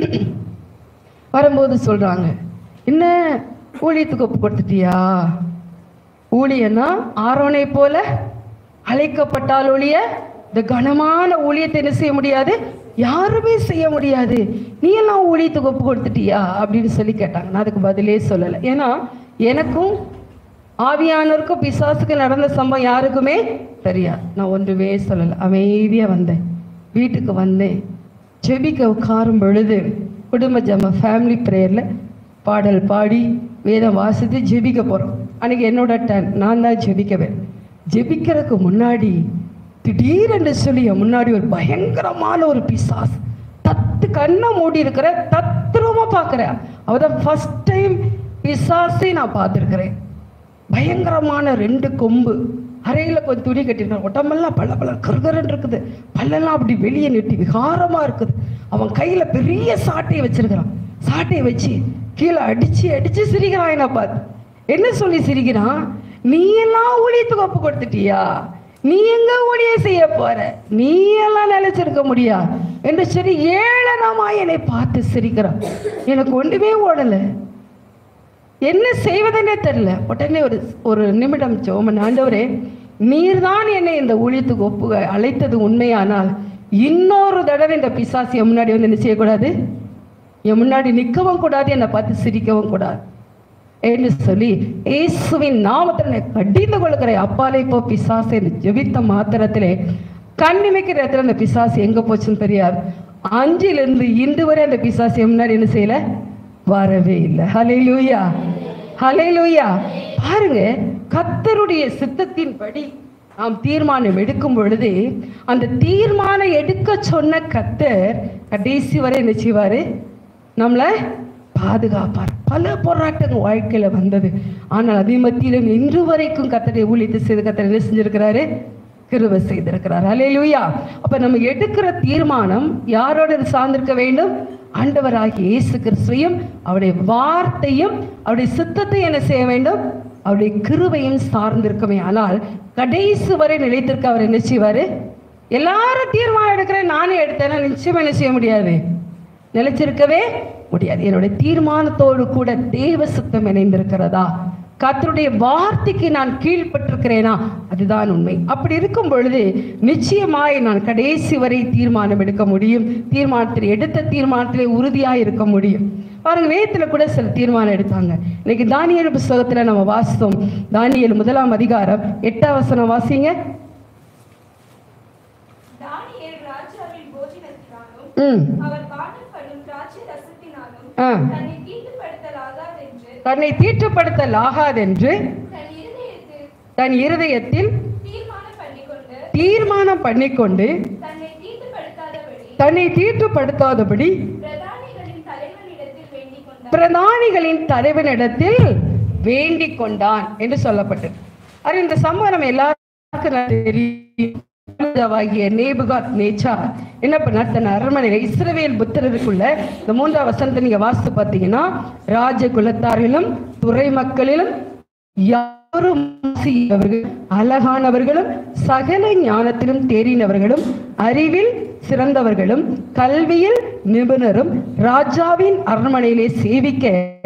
வரும்போது சொல்றாங்க என்ன ஊழியத்துக்கு ஒப்பு கொடுத்துட்டியா ஊழியன்னா ஆரோனை போல அழைக்கப்பட்டால் ஒழிய இந்த கனமான ஊழியத்தை என்ன செய்ய முடியாது யாருமே செய்ய முடியாது நீ எல்லாம் ஊழியத்துக்கு ஒப்பு கொடுத்துட்டியா அப்படின்னு சொல்லி கேட்டாங்க நான் அதுக்கு பதிலே சொல்லலை ஏன்னா எனக்கும் ஆவியானவருக்கும் பிசாசுக்கு நடந்த சம்பவம் யாருக்குமே தெரியாது நான் ஒன்றுமே சொல்லலை அமைதியாக வந்தேன் வீட்டுக்கு வந்தேன் ஜெபிக்க உட்காரும் பொழுது குடும்ப ஜம ஃபேமிலி ப்ரேயரில் பாடல் பாடி வேதம் வாசித்து ஜெபிக்க போகிறோம் அன்னைக்கு என்னோட டைம் நான் தான் ஜெபிக்கவேன் ஜெபிக்கிறதுக்கு முன்னாடி திடீரென்று சொல்லி என் முன்னாடி ஒரு பயங்கரமான ஒரு பிசாஸ் தத்து கண்ணை மூடி இருக்கிற தத்ரூபமா பார்க்குறேன் அவதான் ஃபர்ஸ்ட் டைம் பிசாசை நான் பார்த்துருக்கிறேன் பயங்கரமான ரெண்டு கொம்பு அறையில் கொஞ்சம் துணி கட்டிருக்கான் உடம்பெல்லாம் பல்ல பல்ல கருகரன் இருக்குது பல்லெல்லாம் அப்படி வெளியே நெட்டி விகாரமாக இருக்குது அவன் கையில் பெரிய சாட்டையை வச்சிருக்கிறான் சாட்டையை வச்சு கீழே அடிச்சு அடிச்சு சிரிக்கிறான் என்ன பார்த்து என்ன சொல்லி சிரிக்கிறான் நீ எல்லாம் ஊழியத்துக்கு ஒப்பு கொடுத்துட்டியா நீ எங்க ஊழிய செய்ய போற நீ எல்லாம் நிலைச்சிருக்க முடியா என்று சொல்லி ஏளனமா என்னை பார்த்து சிரிக்கிறான் எனக்கு ஒன்றுமே ஓடலை என்ன செய்வதென்னே தெரியல உடனே ஒரு ஒரு நிமிடம் ஜோமன் ஆண்டவரே நீர்தான் என்னை இந்த ஊழியத்துக்கு ஒப்பு அழைத்தது உண்மையானால் இன்னொரு தடவை இந்த பிசாசு என் முன்னாடி வந்து என்ன செய்யக்கூடாது என் முன்னாடி நிற்கவும் கூடாது என்னை பார்த்து சிரிக்கவும் கூடாது என்று சொல்லி இயேசுவின் நாமத்தில் நான் கடிந்து கொள்கிறேன் அப்பாலே போ பிசாசு என்று ஜெபித்த மாத்திரத்திலே கண்ணிமைக்கிற இடத்துல அந்த பிசாசு எங்க போச்சுன்னு தெரியாது அஞ்சிலிருந்து இன்று வரை அந்த பிசாசு என் முன்னாடி என்ன செய்யல வரவே இல்லை ஹalleluya ஹalleluya பாருங்க கத்தருடைய சித்தத்தின்படி நாம் தீர்மானம் எடுக்கும் பொழுது அந்த தீர்மானம் எடுக்க சொன்ன கத்தர் கடைசி வரை என்ன செய்வாரு நம்மளை பாதுகாப்பார் பல போராட்டங்கள் வாழ்க்கையில வந்தது ஆனால் அதே மத்தியிலும் இன்று வரைக்கும் கத்தரை ஊழியத்தை செய்து கத்தர் என்ன செஞ்சிருக்கிறாரு கிருபை செய்திருக்கிறார் அல்லேலூயா அப்ப நம்ம எடுக்கிற தீர்மானம் யாரோட இது சார்ந்திருக்க வேண்டும் ஆண்டவராகிய இயேசு கிறிஸ்துவையும் அவருடைய வார்த்தையும் அவருடைய சித்தத்தை என்ன செய்ய வேண்டும் அவருடைய கிருபையும் சார்ந்திருக்குமே ஆனால் கடைசி வரை நிலைத்திருக்க அவர் என்ன செய்வாரு எல்லாரும் தீர்மானம் எடுக்கிறேன் நானே எடுத்தேன்னா நிச்சயம் என்ன செய்ய முடியாது நிலைச்சிருக்கவே முடியாது என்னுடைய தீர்மானத்தோடு கூட தேவ சுத்தம் இணைந்திருக்கிறதா கர்த்தருடைய வார்த்தைக்கு நான் கீழ்ப்பட்டிருக்கிறேனா அதுதான் உண்மை அப்படி இருக்கும் பொழுது நிச்சயமாய் நான் கடைசி வரை தீர்மானம் எடுக்க முடியும் தீர்மானத்தில் எடுத்த தீர்மானத்திலே உறுதியாக இருக்க முடியும் பாருங்க வேதத்துல கூட சில தீர்மானம் எடுத்தாங்க இன்னைக்கு தானியல் புஸ்தகத்துல நம்ம வாசித்தோம் தானியல் முதலாம் அதிகாரம் எட்டாம் வசனம் வாசிங்க தானியேல் ராஜாவின் போஜனத்தினாலும் ம் அவர் பானம் பண்ணும் திராட்சை ரசத்தினாலும் ஆ. தன்னை தீட்டுப்படுத்தலாகாதென்று தன்னை தீட்டுப்படுத்தல் ஆகாதென்று தன் இருதயத்தில் தன் இருதயத்தில் தீர்மானம் பண்ணிக்கொண்டு தீர்மானம் பண்ணிக்கொண்டு தன்னை தீட்டுப்படுத்தாதபடி தன்னை தீட்டுப்படுத்தாதபடி பிரதானிகளின் தலைவனிடத்தில் வேண்டிக் கொண்டார் பிரதானிகளின் தலைவனிடத்தில் வேண்டிக் கொண்டான் என்று சொல்லப்பட்டது அது இந்த சம்பவம் நம்ம எல்லாரும் ராஜாவாகிய நேபுகாத் நேச்சார் என்ன பண்ணார் தன் அரண்மனையில இஸ்ரவேல் புத்திரருக்குள்ள இந்த மூன்றாம் வசனத்தை நீங்க வாசித்து பார்த்தீங்கன்னா ராஜ குலத்தாரிலும் துறை மக்களிலும் யாரும் செய்தவர்கள் அழகானவர்களும் சகல ஞானத்திலும் தேறினவர்களும் அறிவில் சிறந்தவர்களும் கல்வியில் நிபுணரும் ராஜாவின் அரண்மனையிலே சேவிக்க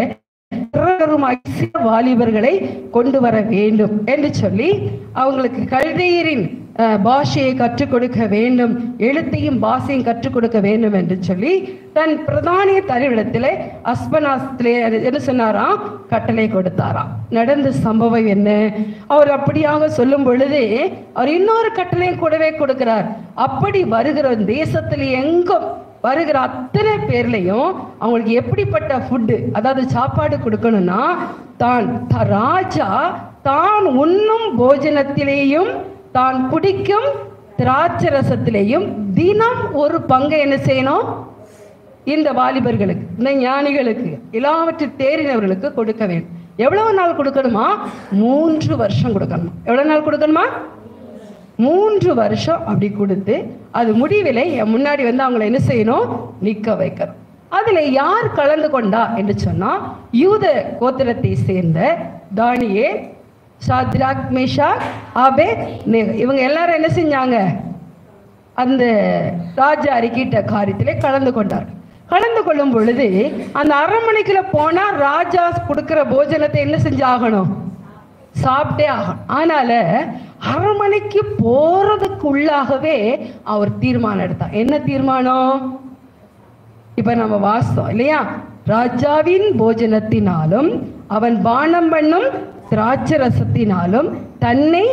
பிறருமாகிய சில வாலிபர்களை கொண்டு வர வேண்டும் என்று சொல்லி அவங்களுக்கு கல்தேயரின் அஹ், பாஷையை கற்றுக் கொடுக்க வேண்டும் எழுத்தையும் பாஷையும் கற்றுக் கொடுக்க வேண்டும் என்று சொல்லி தன் பிரதானிய தலைவிடத்திலே அஸ்பனாஸ்திலே என்ன சொன்னாராம் கட்டளை கொடுத்தாராம் நடந்த சம்பவம் என்ன அவர் அப்படியாக சொல்லும் பொழுது அவர் இன்னொரு கட்டளையும் கூடவே கொடுக்கிறார் அப்படி வருகிற தேசத்தில் எங்கும் வருகிற அத்தனை பேர்லையும் அவங்களுக்கு எப்படிப்பட்ட ஃபுட்டு அதாவது சாப்பாடு கொடுக்கணும்னா தான் த- ராஜா தான் உண்ணும் போஜனத்திலேயும் தான் குடிக்கும் திராட்சை ரசத்திலேயும் தினம் ஒரு பங்கை என்ன செய்யணும் இந்த வாலிபர்களுக்கு இந்த ஞானிகளுக்கு எல்லாவற்றையும் தேறினவர்களுக்கு கொடுக்க வேண்டும் எவ்வளவு நாள் கொடுக்கணுமா மூன்று வருஷம் கொடுக்கணுமா எவ்வளவு நாள் கொடுக்கணுமா மூன்று வருஷம் அப்படி கொடுத்து அது முடிவில் என் முன்னாடி வந்து அவங்களை என்ன செய்யணும் நிற்க வைக்கணும் அதில் யார் கலந்து கொண்டா என்று சொன்னால் யூத கோத்திரத்தை சேர்ந்த தானியே ஷாத்ராக் மேஷாக் ஆபே இவங்க எல்லாரும் என்ன செஞ்சாங்க அந்த ராஜா அறிக்கிட்ட காரியத்திலே கலந்து கொண்டார் கலந்து கொள்ளும் பொழுது அந்த அரண்மனைக்குள்ள போனா ராஜா கொடுக்கிற போஜனத்தை என்ன செஞ்சாகணும் சாப்பிட்டே ஆகணும் அதனால அரண்மனைக்கு போறதுக்குள்ளாகவே அவர் தீர்மானம் எடுத்தார் என்ன தீர்மானம் இப்ப நம்ம வாசித்தோம் இல்லையா ராஜாவின் போஜனத்தினாலும் அவன் பானம் பண்ணும் திராட்சை ரசத்தினாலும் தன்னை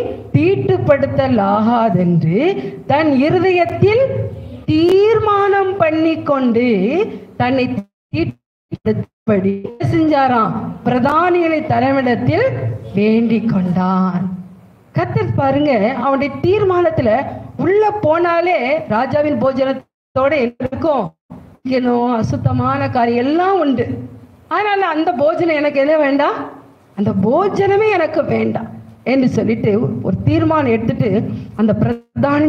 தீட்டுப்படுத்தலாகாதென்று தன் இருதயத்தில் தீர்மானம் பண்ணிக்கொண்டு தன்னை தீட்டுப்படுத்தி என்ன செஞ்சாராம் பிரதானிகளை தலைமிடத்தில் வேண்டிக் கொண்டான் கத்தர் பாருங்க அவனுடைய தீர்மானத்துல உள்ள போனாலே ராஜாவின் போஜனத்தோட என்ன இருக்கும் இன்னும் அசுத்தமான காரியம் எல்லாம் உண்டு அதனால அந்த போஜனம் எனக்கு என்ன வேண்டாம் அந்த போஜனமே எனக்கு வேண்டாம் என்று சொல்லிட்டு ஒரு தீர்மானம் எடுத்துட்டு அந்த பிரதான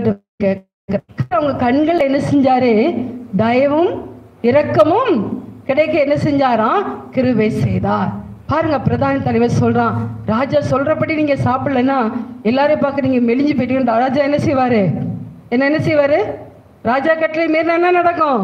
அவங்க கண்கள் என்ன செஞ்சாரு தயவும் இரக்கமும் கிடைக்க என்ன செஞ்சாராம் கிருபை செய்தார் பாருங்க பிரதான தலைவர் சொல்றான் ராஜா சொல்றபடி நீங்க சாப்பிடலன்னா எல்லாரையும் பார்க்க நீங்க மெலிஞ்சு போயிட்டீங்க ராஜா என்ன செய்வாரு என்ன என்ன செய்வாரு ராஜா கட்டளை மீறி என்ன நடக்கும்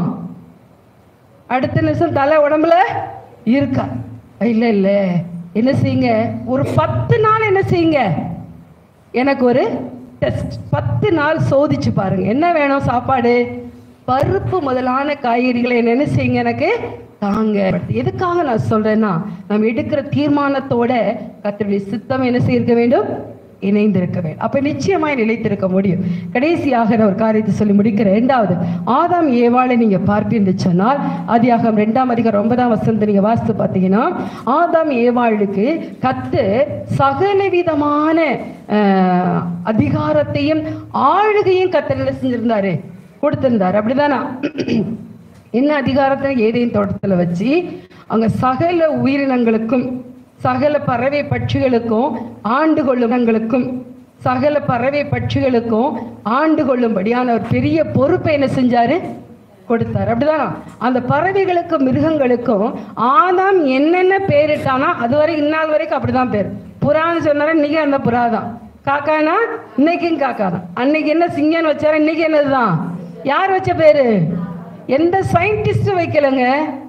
அடுத்த நிமிஷம் தலை உடம்புல இருக்கா இல்ல இல்ல என்ன செய்யுங்க ஒரு பத்து நாள் என்ன செய்யுங்க எனக்கு ஒரு டெஸ்ட் பத்து நாள் சோதிச்சு பாருங்க என்ன வேணும் சாப்பாடு பருப்பு முதலான காய்கறிகளை என்ன என்ன செய்யுங்க எனக்கு தாங்க எதுக்காக நான் சொல்றேன்னா நம்ம எடுக்கிற தீர்மானத்தோட கத்தருடைய சித்தம் என்ன செய்திருக்க வேண்டும் இணைந்திருக்க வேண்டும் அப்ப நிச்சயமாய் நிலைத்திருக்க முடியும் கடைசியாக நான் ஒரு காரியத்தை சொல்லி முடிக்கிறேன் இரண்டாவது ஆதாம் ஏவாளை நீங்க பார்ப்பீன்னு சொன்னால் ஆதியாகம் ரெண்டாம் அதிகாரம் ஒன்பதாம் வசனத்தை நீங்க வாசித்து பார்த்தீங்கன்னா ஆதாம் ஏவாளுக்கு கத்து சகலவிதமான ஆஹ், அதிகாரத்தையும் ஆளுகையும் கத்தர் என்ன செஞ்சிருந்தாரு கொடுத்திருந்தாரு அப்படிதானா என்ன அதிகாரத்தை ஏதேன் தோட்டத்துல வச்சு அங்க சகல உயிரினங்களுக்கும் சகல பறவை பட்சிகளுக்கும் ஆண்டு கொள்ளுங்களுக்கும் சகல பறவை பட்சிகளுக்கும் ஆண்டு கொள்ளும்படியான ஒரு பெரிய பொறுப்பை என்ன செஞ்சாரு கொடுத்தாரு அப்படிதானா அந்த பறவைகளுக்கும் மிருகங்களுக்கும் ஆதாம் என்னென்ன பேரிட்டானா அது வரை இந்நாள் வரைக்கும் அப்படிதான் பேர் புறான்னு சொன்னாரு இன்னைக்கு அந்த புறா தான் காக்கானா இன்னைக்கும் காக்கா தான் அன்னைக்கு என்ன சிங்கன்னு வச்சாரு இன்னைக்கு என்னதுதான் யார் வச்ச பேரு எந்த சயின்டிஸ்டும் வைக்கலங்க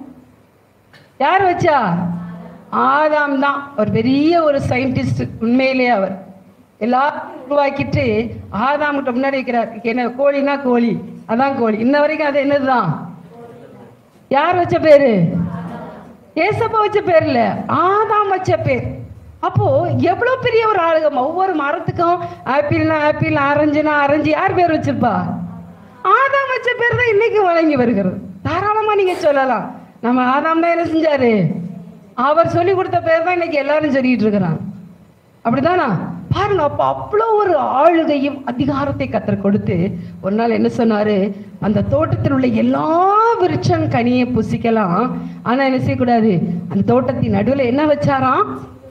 யார் வச்சா ஆதாம் தான் ஒரு பெரிய ஒரு சயின்டிஸ்ட் உண்மையிலே அவர் எல்லாத்தையும் உருவாக்கிட்டு ஆதாம் கிட்ட முன்னாடி வைக்கிறார் என்ன கோழினா கோழி அதான் கோழி இன்ன வரைக்கும் அது என்னதுதான் யார் வச்ச பேரு ஏசப்பா வச்ச பேர் இல்ல ஆதாம் வச்ச பேர் அப்போ எவ்வளவு பெரிய ஒரு ஆளுகம் ஒவ்வொரு மரத்துக்கும் ஆப்பிள்னா ஆப்பிள் ஆரஞ்சுனா ஆரஞ்சு யார் பேர் வச்சிருப்பா ஆதாம் வச்ச பேர் தான் இன்னைக்கு வழங்கி வருகிறது தாராளமா நீங்க சொல்லலாம் நம்ம ஆதாம் தான் என்ன செஞ்சாரு அவர் சொல்லி கொடுத்த பேர் தான் இன்னைக்கு எல்லாரும் சொல்லிட்டு இருக்கிறாங்க அப்படிதானா பாருங்க அப்ப அவ்வளோ ஒரு ஆளுகையும் அதிகாரத்தை கத்தர் கொடுத்து ஒரு நாள் என்ன சொன்னாரு அந்த தோட்டத்தில் உள்ள எல்லா விருட்சம் கனியை புசிக்கலாம் ஆனா என்ன செய்யக்கூடாது அந்த தோட்டத்தின் நடுவில் என்ன வச்சாராம்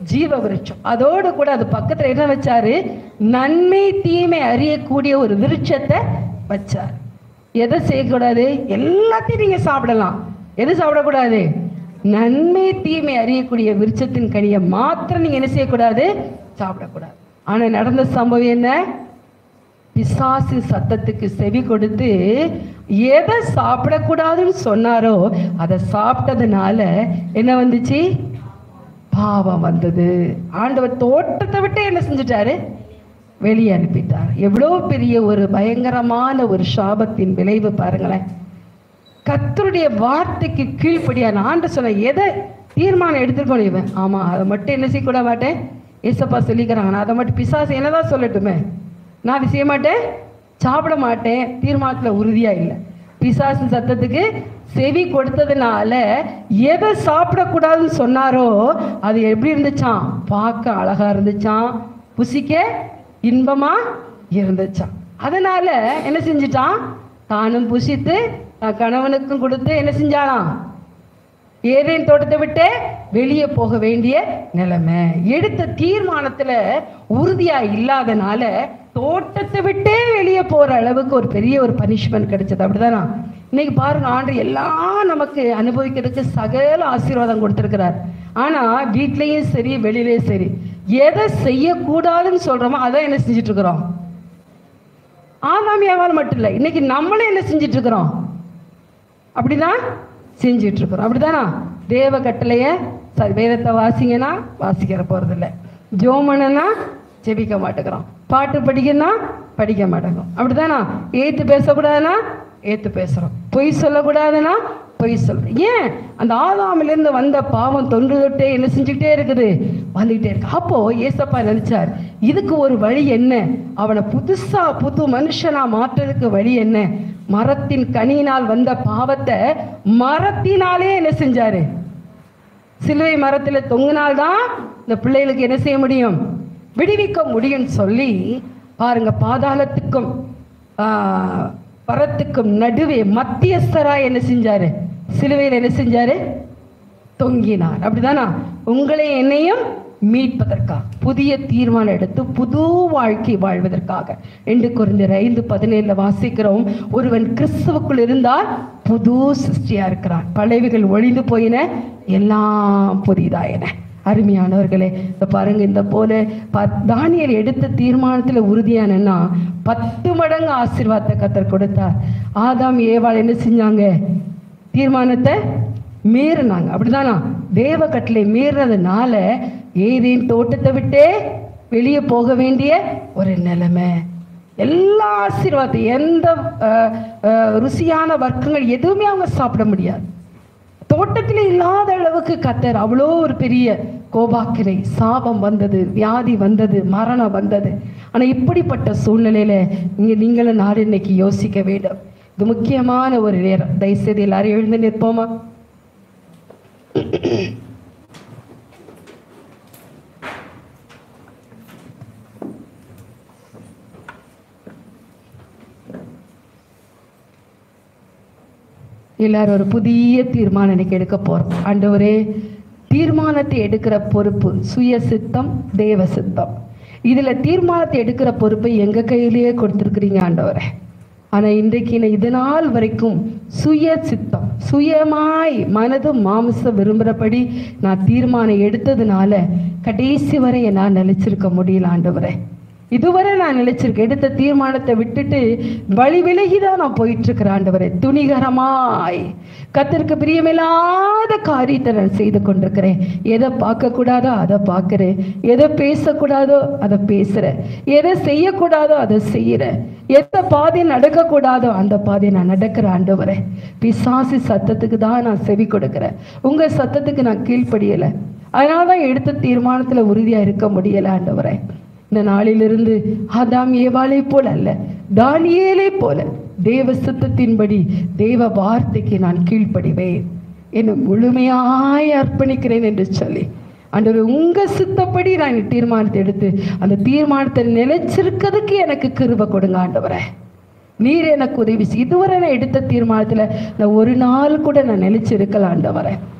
ஜீவ விருட்சம் அதோடு கூட அது பக்கத்துல என்ன வச்சாரு நன்மை தீமை அறியக்கூடிய ஒரு விருட்சத்தை வச்சார் எதை செய்யக்கூடாது எல்லாத்தையும் நீங்க சாப்பிடலாம் எது சாப்பிடக்கூடாது நன்மை தீமை அறியக்கூடிய விருட்சத்தின் கனியை மாத்திரம் நீங்க என்ன செய்யக்கூடாது சாப்பிடக்கூடாது ஆனா நடந்த சம்பவம் என்ன பிசாசு சத்தத்துக்கு செவி கொடுத்து எதை சாப்பிடக்கூடாதுன்னு சொன்னாரோ அதை சாப்பிட்டதுனால என்ன வந்துச்சு பாவம் வந்தது ஆண்டவர் தோட்டத்தை விட்டு என்ன செஞ்சிட்டாரு வெளியே அனுப்பிட்டார் எவ்வளோ பெரிய ஒரு பயங்கரமான ஒரு சாபத்தின் விளைவு பாருங்களேன் கர்த்தருடைய வார்த்தைக்கு கீழ்ப்படியா நான் ஆண்டு சொன்ன எதை தீர்மானம் எடுத்துருக்கணும் இவன் ஆமா அதை மட்டும் என்ன செய்யக்கூட மாட்டேன் ஏசப்பா சொல்லிக்கிறாங்க நான் அதை மட்டும் பிசாசு என்னதான் சொல்லட்டுமே நான் அதை செய்ய மாட்டேன் சாப்பிட மாட்டேன் தீர்மானத்தில் உறுதியா இல்லை பிசாசு சத்தத்துக்கு செவி கொடுத்ததுனால எதை சாப்பிடக்கூடாதுன்னு சொன்னாரோ அது எப்படி இருந்துச்சாம் பார்க்க அழகா இருந்துச்சாம் புசிக்க இன்பமா இருந்துச்சாம் அதனால என்ன செஞ்சிட்டான் தானும் புசித்து தன் கணவனுக்கும் கொடுத்து என்ன செஞ்சானாம் ஏதேன் தோட்டத்தை விட்டு வெளியே போக வேண்டிய நிலைமை எடுத்த தீர்மானத்துல உறுதியா இல்லாதனால தோட்டத்தை விட்டே வெளியே போற அளவுக்கு ஒரு பெரிய ஒரு பனிஷ்மெண்ட் கிடைச்சது அப்படிதானா இன்னைக்கு பாருங்க ஆண்டு எல்லாம் நமக்கு அனுபவிக்கிறதுக்கு சகல ஆசீர்வாதம் கொடுத்திருக்கிறார் ஆனா வீட்லயும் சரி வெளியிலயும் சரி எதை செய்யக்கூடாதுன்னு சொல்றோமோ அதான் என்ன செஞ்சுட்டு இருக்கிறோம் ஆதாம் ஏவாள் மட்டும் இல்லை இன்னைக்கு நம்மளும் என்ன செஞ்சுட்டு இருக்கிறோம் அப்படிதான் செஞ்சுட்டு இருக்கிறோம் அப்படிதானா தேவ கட்டளைய சரி வேதத்தை வாசிங்கன்னா வாசிக்கிற போறதில்ல ஜோமனா ஜெபிக்க மாட்டேங்கிறோம் பாட்டு படிக்கணும்னா படிக்க மாட்டேங்கிறோம் அப்படிதானா ஏத்து பேசக்கூடாதுன்னா ஏத்து பேசுறோம் பொய் சொல்லக்கூடாதுன்னா பொய் சொல்றோம் ஏன் அந்த ஆதாமிலிருந்து வந்த பாவம் தொன்று தொட்டே என்ன செஞ்சுக்கிட்டே இருக்குது வந்துகிட்டே இருக்கு அப்போ ஏசப்பா நினைச்சார் இதுக்கு ஒரு வழி என்ன அவனை புதுசா புது மனுஷனா மாற்றுறதுக்கு வழி என்ன மரத்தின் கனியினால் வந்த பாவத்தை மரத்தினாலே என்ன செஞ்சாரு சிலுவை மரத்துல தொங்கினால்தான் இந்த பிள்ளைகளுக்கு என்ன செய்ய முடியும் விடுவிக்க முடியும்னு சொல்லி பாருங்க பாதாளத்துக்கும் ஆஹ், பரத்துக்கும் நடுவே மத்தியஸ்தரா என்ன செஞ்சாரு சிலுவையில் என்ன செஞ்சாரு தொங்கினார் அப்படிதானா உங்களை என்னையும் மீட்பதற்காக புதிய தீர்மானம் எடுத்து புது வாழ்க்கை வாழ்வதற்காக ரெண்டு குறைந்தர் ஐந்து பதினேழுல வாசிக்கிறோம் ஒருவன் கிறிஸ்துவுக்குள் இருந்தால் புது சிருஷ்டியா இருக்கிறான் பழையவைகள் ஒழிந்து போயின எல்லாம் புதிதாயின அருமையானவர்களே இந்த பாருங்க இந்த போல ப- தானியேல் எடுத்த தீர்மானத்துல உறுதியானன்னா பத்து மடங்கு ஆசீர்வாதத்தை கத்தர் கொடுத்தார் ஆதாம் ஏவாள் என்ன செஞ்சாங்க தீர்மானத்தை மீறினாங்க அப்படிதானா தேவ கட்டளை மீறினதுனால ஏதேன் தோட்டத்தை விட்டே வெளியே போக வேண்டிய ஒரு நிலைமை எல்லா ஆசீர்வாதம் எந்த அஹ், அஹ், ருசியான வர்க்கங்கள் எதுவுமே அவங்க சாப்பிட முடியாது தோட்டத்தில் இல்லாத அளவுக்கு கத்தர் அவ்வளோ ஒரு பெரிய கோபாக்கினை சாபம் வந்தது வியாதி வந்தது மரணம் வந்தது ஆனா இப்படிப்பட்ட சூழ்நிலையில இங்க நீங்களும் நாடு இன்னைக்கு யோசிக்க வேண்டும் இது முக்கியமான ஒரு நேரம் தயவுசெய்து எல்லாரும் எழுந்து நிற்போமா எல்லாரும் ஒரு புதிய தீர்மானம் இன்னைக்கு எடுக்க போறோம் ஆண்டவரே தீர்மானத்தை எடுக்கிற பொறுப்பு சுய சித்தம் தேவ சித்தம் இதுல தீர்மானத்தை எடுக்கிற பொறுப்பை எங்க கையிலேயே கொடுத்துருக்கிறீங்க ஆண்டவரே ஆனா இன்றைக்கு நான் இது நாள் வரைக்கும் சுய சித்தம் சுயமாய் மனது மாமிச விரும்புகிறபடி நான் தீர்மானம் எடுத்ததுனால கடைசி வரை நான் நிலைச்சிருக்க முடியல ஆண்டவரே இதுவரை நான் நிலைச்சிருக்கேன் எடுத்த தீர்மானத்தை விட்டுட்டு வழி விலகி தான் நான் போயிட்டு இருக்கிறேன் ஆண்டவரே துணிகரமாய் கத்திற்கு பிரியமில்லாத காரியத்தை நான் செய்து கொண்டிருக்கிறேன் எதை பார்க்க கூடாதோ அதை பார்க்கிறேன் எதை பேசக்கூடாதோ அதை பேசுறேன் எதை செய்யக்கூடாதோ அதை செய்யறேன் எந்த பாதையை நடக்கக்கூடாதோ அந்த பாதையை நான் நடக்கிறேன் ஆண்டவரே பிசாசி சத்தத்துக்கு தான் நான் செவி கொடுக்கிறேன் உங்க சத்தத்துக்கு நான் கீழ்ப்படியலை அதனால தான் எடுத்த தீர்மானத்துல உறுதியா இருக்க முடியல ஆண்டவரே இந்த நாளிலிருந்து ஆதாம் ஏவாளை போல அல்ல தானியேலை போல தேவ சித்தத்தின்படி தேவ வார்த்தைக்கு நான் கீழ்ப்படிவேன் என்னை முழுமையாய் அர்ப்பணிக்கிறேன் என்று சொல்லி ஆண்டவர் உங்க சித்தப்படி நான் இந்த தீர்மானத்தை எடுத்து அந்த தீர்மானத்தை நிலைச்சிருக்கிறதுக்கு எனக்கு கிருபை கொடுங்க ஆண்டவரே நீர் எனக்கு உதவி செய். இதுவரை நான் எடுத்த தீர்மானத்துல நான் ஒரு நாள் கூட நான் நிலைச்சிருக்கல ஆண்டவரே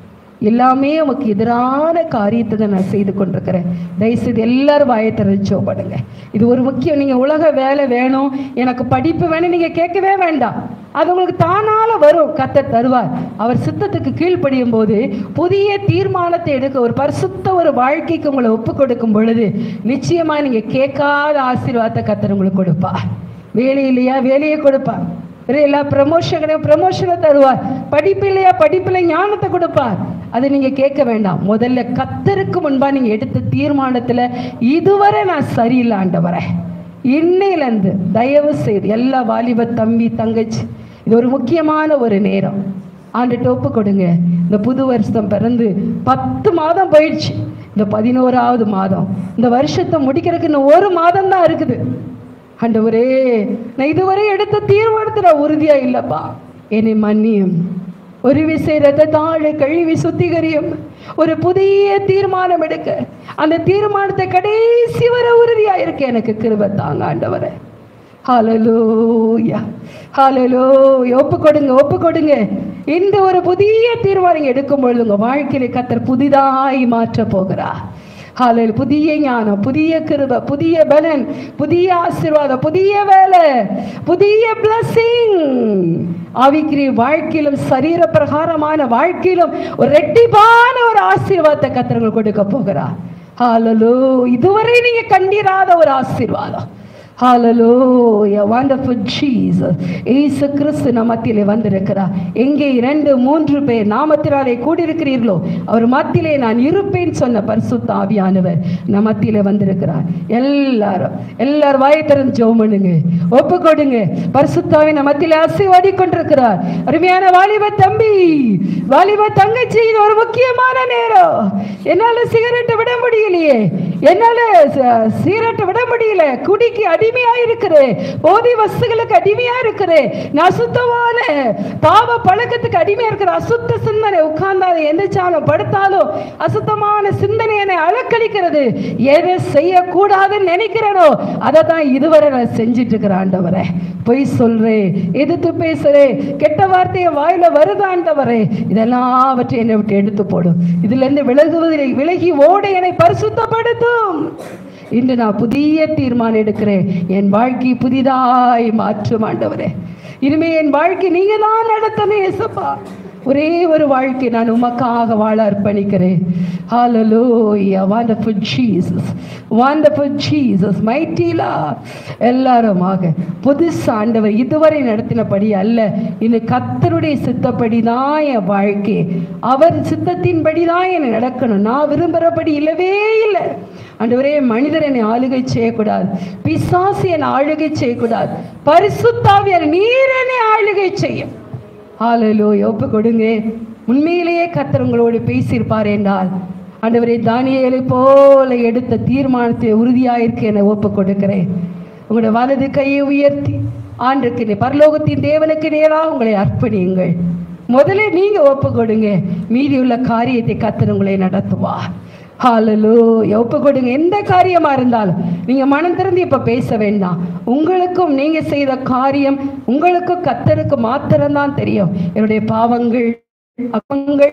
எல்லாமே உமக்கு எதிரான காரியத்தை தான் நான் செய்து கொண்டிருக்கிறேன் தயவுசெய்து எல்லாரும் வாயை திறச்சோ படுங்க இது ஒரு முக்கியம் நீங்கள் உலக வேலை வேணும் எனக்கு படிப்பு வேணும் நீங்கள் கேட்கவே வேண்டாம் அது உங்களுக்கு தானால வரும் கத்த தருவார் அவர் சித்தத்துக்கு கீழ்ப்படியும் போது புதிய தீர்மானத்தை எடுக்க ஒரு பரிசுத்த ஒரு வாழ்க்கைக்கு உங்களை ஒப்பு கொடுக்கும் பொழுது நிச்சயமா நீங்க கேட்காத ஆசீர்வாதத்தை கத்தர் உங்களுக்கு கொடுப்பார் வேலை இல்லையா வேலையை கொடுப்பார் இல்லையா ப்ரமோஷன் கிடையாது ப்ரமோஷனை தருவார் படிப்பு இல்லையா படிப்பில் ஞானத்தை கொடுப்பார் அதை நீங்க கேட்க வேண்டாம் முதல்ல கத்தருக்கு முன்பா நீங்க எடுத்த தீர்மானத்துல இதுவரை நான் சரியில்லை ஆண்டவரே இன்னையிலேருந்து தயவு செய்து எல்லா வாலிப தம்பி தங்கச்சி இது ஒரு முக்கியமான ஒரு நேரம் ஆண்டுட்டு ஒப்பு கொடுங்க இந்த புது வருஷம் பிறந்து பத்து மாதம் போயிடுச்சு இந்த பதினோராவது மாதம் இந்த வருஷத்தை முடிக்கிறதுக்கு இன்னும் ஒரு மாதம் தான் இருக்குது ஆண்டவரே நான் இதுவரை எடுத்த தீர்மானத்தில் நான் உறுதியா இல்லப்பா என்னை மன்னியும் ஒரு விசை ரத்தத்தாழ கழுவி சுத்திகரியும் ஒரு புதிய தீர்மானம் எடுக்க அந்த தீர்மானத்தை கடைசி வரை உறுதியா இருக்க எனக்கு கிருபை தாங்க ஆண்டவரே ஹalleluya ஹalleluya ஒப்பு கொடுங்க ஒப்பு கொடுங்க இந்த ஒரு புதிய தீர்மானம் எடுக்கும் பொழுது உங்க வாழ்க்கையில கத்தர் புதிதாய் மாற்ற போகிறார் ஹalleluya புதிய ஞானம் புதிய கிருபை புதிய பலன் புதிய ஆசீர்வாதம் புதிய வேலை புதிய blessing ஆவிக்குரிய வாழ்க்கையிலும் சரீர பிரகாரமான வாழ்க்கையிலும் ஒரு ரெட்டிப்பான ஒரு ஆசீர்வாதத்தை கத்தர்கள் கொடுக்க போகிறார் ஹalleluya இதுவரை நீங்க கண்டிராத ஒரு ஆசீர்வாதம் Hallelujah. Wonderful Jesus. இயேசு கிறிஸ்து நம் மத்தியிலே வந்திருக்கிறார் எங்கே இரண்டு மூன்று பேர் நாமத்தினாலே கூடியிருக்கிறீர்களோ அவர் மத்தியிலே நான் இருப்பேன் சொன்ன பரிசுத்த ஆவியானவர் நம் மத்தியிலே வந்திருக்கிறார் எல்லாரும் எல்லாரும் வாயை திறந்து ஜெபம் பண்ணுங்க ஒப்பு கொடுங்க பரிசுத்தாவி நம் மத்தியிலே ஆசீர்வாடி கொண்டிருக்கிறார் அருமையான வாலிப தம்பி வாலிப தங்கச்சி இது ஒரு முக்கியமான நேரம் என்னால சிகரெட்டை விட முடியலையே என்னால ச- சிகரெட்டை விட முடியல குடிக்கு அடிமையா இருக்கிறேன் போதை வஸ்துகளுக்கு அடிமையா இருக்கிறேன் நான் அசுத்தமான பாவ பழக்கத்துக்கு அடிமையா இருக்கிற அசுத்த சிந்தனை உட்கார்ந்தாலும் எந்திரிச்சாலும் படுத்தாலும் அசுத்தமான சிந்தனை என்னை அலக்களிக்கிறது எதை செய்யக்கூடாதுன்னு நினைக்கிறேனோ அதை தான் இதுவரை நான் செஞ்சிட்டு இருக்கிறேன் ஆண்டவரே பொய் சொல்றேன் எதிர்த்து பேசுறேன் கெட்ட வார்த்தையை வாயில வருது ஆண்டவரே இதெல்லாவற்றை என்னை விட்டு எடுத்து போடும் இதுல இருந்து விலகுவதில்லை விலகி ஓட என்னை பரிசுத்தப்படுத்தும் இன்று நான் புதிய தீர்மானம் எடுக்கிறேன் என் வாழ்க்கை புதிதாய் மாற்றும் ஆண்டவரே இனிமே என் வாழ்க்கை நீங்க தான் நடத்தணும் ஏசப்பா ஒரே ஒரு வாழ்க்கை நான் உமக்காக வாழ அர்ப்பணிக்கிறேன் ஹalleluya wonderful jesus wonderful jesus mighty lord எல்லாருமாக புதுசு ஆண்டவர் இதுவரை நடத்தினபடி அல்ல இது கத்தருடைய சித்தப்படி தான் என் வாழ்க்கை அவர் சித்தத்தின்படி தான் என்னை நடக்கணும் நான் விரும்புகிறபடி இல்லவே இல்லை ஆண்டவரே மனிதர் என்னை ஆளுகை செய்யக்கூடாது பிசாசு என்னை ஆளுகை செய்யக்கூடாது பரிசுத்தாவியர் நீர் என்னை ஆளுகை செய்யும் ஹalleluya ஒப்பு கொடுங்க உண்மையிலேயே கர்த்தர் உங்களோடு பேசியிருப்பார் என்றால் ஆண்டவரே தானியேலை போல எடுத்த தீர்மானத்தை உறுதியாயிருக்கு என ஒப்பு கொடுக்கிறேன் உங்களோட வலது கையை உயர்த்தி ஆண்டுக்கு நே- பரலோகத்தின் தேவனுக்கு நேராக உங்களை அர்ப்பணியுங்கள் முதல்ல நீங்க ஒப்பு கொடுங்க மீதி உள்ள காரியத்தை கர்த்தர் உங்களை நடத்துவார் ஹalleluya ஒப்பு கொடுங்க எந்த காரியமா இருந்தாலும் நீங்க மனம் திறந்து இப்ப பேச வேண்டாம் உங்களுக்கும் நீங்க செய்த காரியம் உங்களுக்கும் கத்தருக்கு மாத்திரம்தான் தெரியும் என்னுடைய பாவங்கள் அகங்கள்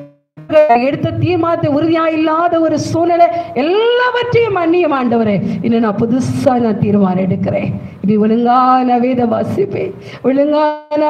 எடுத்த தீர்மானத்தை உறுதியா இல்லாத ஒரு சூழ்நிலை எல்லாவற்றையும் மன்னியும் ஆண்டவரே இன்னும் நான் புதுசா நான் தீர்மானம் எடுக்கிறேன் இனி ஒழுங்கான வேத வாசிப்பேன் ஒழுங்கான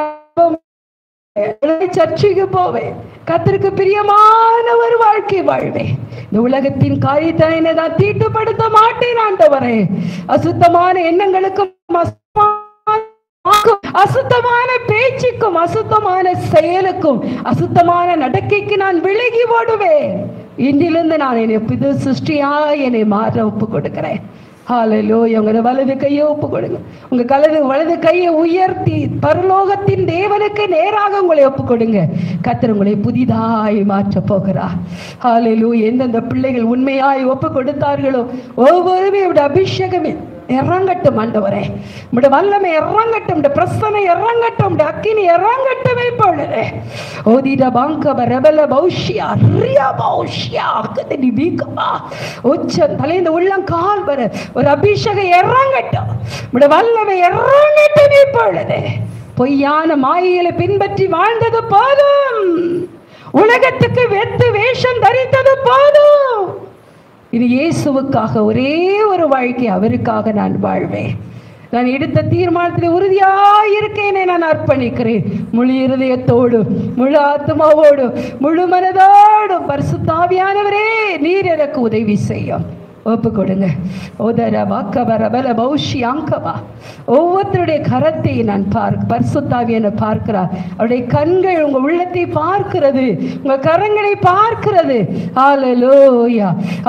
ஒழுங்கான சர்ச்சைக்கு போவேன் கத்தருக்கு பிரியமான ஒரு வாழ்க்கை வாழ்வேன் இந்த உலகத்தின் காரியத்தை என்னை நான் தீட்டுப்படுத்த மாட்டேன் ஆண்டவரே அசுத்தமான எண்ணங்களுக்கும் அசுத்தமான அசுத்தமான பேச்சுக்கும் அசுத்தமான செயலுக்கும் அசுத்தமான நடக்கைக்கு நான் விலகி ஓடுவேன் இன்றிலிருந்து நான் என்னை புது சிருஷ்டியா என்னை மாற ஒப்பு கொடுக்கிறேன் ஹalleluya உங்க வலது கையை ஒப்பு கொடுங்க உங்க கலது வலது கையை உயர்த்தி பரலோகத்தின் தேவனுக்கு நேராக உங்களை ஒப்பு கொடுங்க கத்தர் உங்களை புதிதாய் மாற்ற போகிறார் ஹalleluya எந்தெந்த பிள்ளைகள் உண்மையாய் ஒப்பு கொடுத்தார்களோ ஒவ்வொருமே அவருடைய அபிஷேகமே இறங்கட்டும் ஆண்டவரே உம்முடைய வல்லமை இறங்கட்டும் உம்முடைய பிரசனை இறங்கட்டும் உம்முடைய அக்கினி இறங்கட்டும் இப்பொழுது ஓதிட பாங்க ரெபல பௌஷ்யா ரியா பௌஷ்யா அக்கதி வீக்கமா உச்சம் தலைந்த உள்ளம் கால் வர ஒரு அபிஷேகம் இறங்கட்டும் உம்முடைய வல்லமை இறங்கட்டும் இப்பொழுது பொய்யான மாயைகளை பின்பற்றி வாழ்ந்தது போதும் உலகத்துக்கு வெத்து வேஷம் தரித்தது போதும் இது இயேசுவுக்காக ஒரே ஒரு வாழ்க்கை அவருக்காக நான் வாழ்வேன் நான் எடுத்த தீர்மானத்தில் உறுதியாக இருக்கேனே நான் அர்ப்பணிக்கிறேன் முழு இருதயத்தோடு முழு ஆத்மாவோடு முழு மனதோடும் பரிசுத்தாவியானவரே நீர் எனக்கு உதவி செய்யும் ஒப்பு கொடுங்க உதர வாக்கவர பல பௌஷி அங்கவா ஒவ்வொருத்தருடைய கரத்தை நான் பார்க்க பரிசுத்தாவி என்னை பார்க்கிறார் அவருடைய கண்கள் உங்க உள்ளத்தை பார்க்கிறது உங்க கரங்களை பார்க்கிறது ஆலலூயா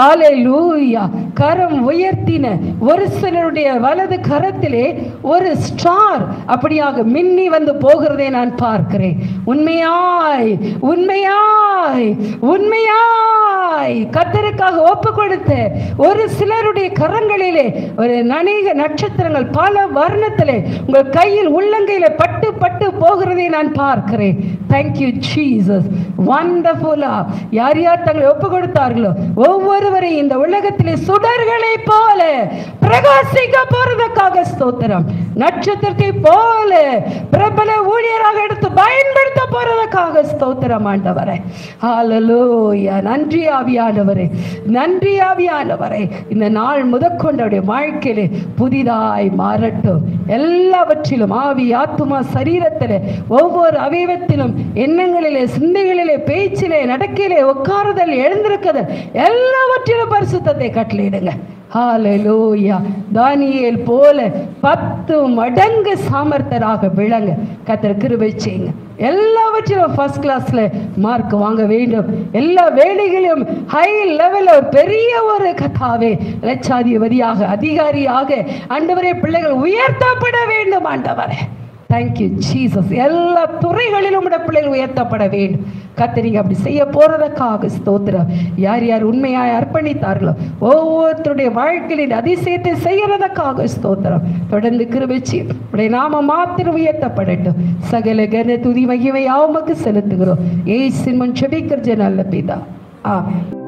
ஆலலூயா கரம் உயர்த்தின ஒரு சிலருடைய வலது கரத்திலே ஒரு ஸ்டார் அப்படியாக மின்னி வந்து போகிறதை நான் பார்க்கிறேன் உண்மையாய் உண்மையாய் உண்மையாய் கத்தருக்காக ஒப்பு கொடுத்த ஒரு சிலருடைய கரங்களிலே ஒரு நணிக நட்சத்திரங்கள் பல வர்ணத்திலே உங்கள் கையில் உள்ளங்கையில பட்டு பட்டு போகிறதை நான் பார்க்கிறேன் தேங்க்யூ ஜீசஸ் வண்டர்ஃபுல்லா யார் யார் தங்களை ஒப்பு கொடுத்தார்களோ ஒவ்வொருவரை இந்த உலகத்திலே சுடர்களை போல பிரகாசிக்க போறதுக்காக ஸ்தோத்திரம் நட்சத்திரத்தை போல பிரபல ஊழியராக எடுத்து பயன்படுத்த போறதுக்காக ஸ்தோத்திரம் ஆண்டவரே ஹalleluya நன்றி ஆவியானவரே நன்றி ஆவியானவரே இந்த நாள் முதற்கொண்டவுடைய வாழ்க்கையிலே புதிதாய் மாறட்டும் எல்லாவற்றிலும் ஆவி ஆத்துமா சரீரத்திலே ஒவ்வொரு அவயவத்திலும் எண்ணங்களிலே சிந்தைகளிலே பேச்சிலே நடக்கையிலே உட்காருதல் எழுந்திருக்குதல் எல்லாவற்றிலும் பரிசுத்தத்தை கட்டளையிடுங்க ஹalleluya தானியேல் போல பத்து மடங்கு சாமர்த்தராக விளங்க கத்தர் கிருபை செய்யுங்க எல்லாவற்றிலும் ஃபர்ஸ்ட் கிளாஸ்ல மார்க் வாங்க வேண்டும் எல்லா வேலைகளிலும் ஹை லெவலில் ஒரு பெரிய ஒரு கதாவே லட்சாதிபதியாக அதிகாரியாக ஆண்டவரே பிள்ளைகள் உயர்த்தப்பட வேண்டும் ஆண்டவரே தேங்க்யூ ஜீசஸ் எல்லா துறைகளிலும் உடைய பிள்ளைகள் உயர்த்தப்பட வேண்டும் கத்தரிங்க அப்படி செய்ய போறதுக்காக ஸ்தோத்திரம் யார் யார் உண்மையாய் அர்ப்பணித்தார்களோ ஒவ்வொருத்தருடைய வாழ்க்கையின் அதிசயத்தை செய்யறதுக்காக ஸ்தோத்திரம் தொடர்ந்து கிருபிச்சு உடைய நாம மாத்திரம் உயர்த்தப்படட்டும் சகல கன துதி மகிமை யாவுமக்கு செலுத்துகிறோம் ஏய் சிம்மன் செபிக்கிற நல்ல பிதா ஆமென்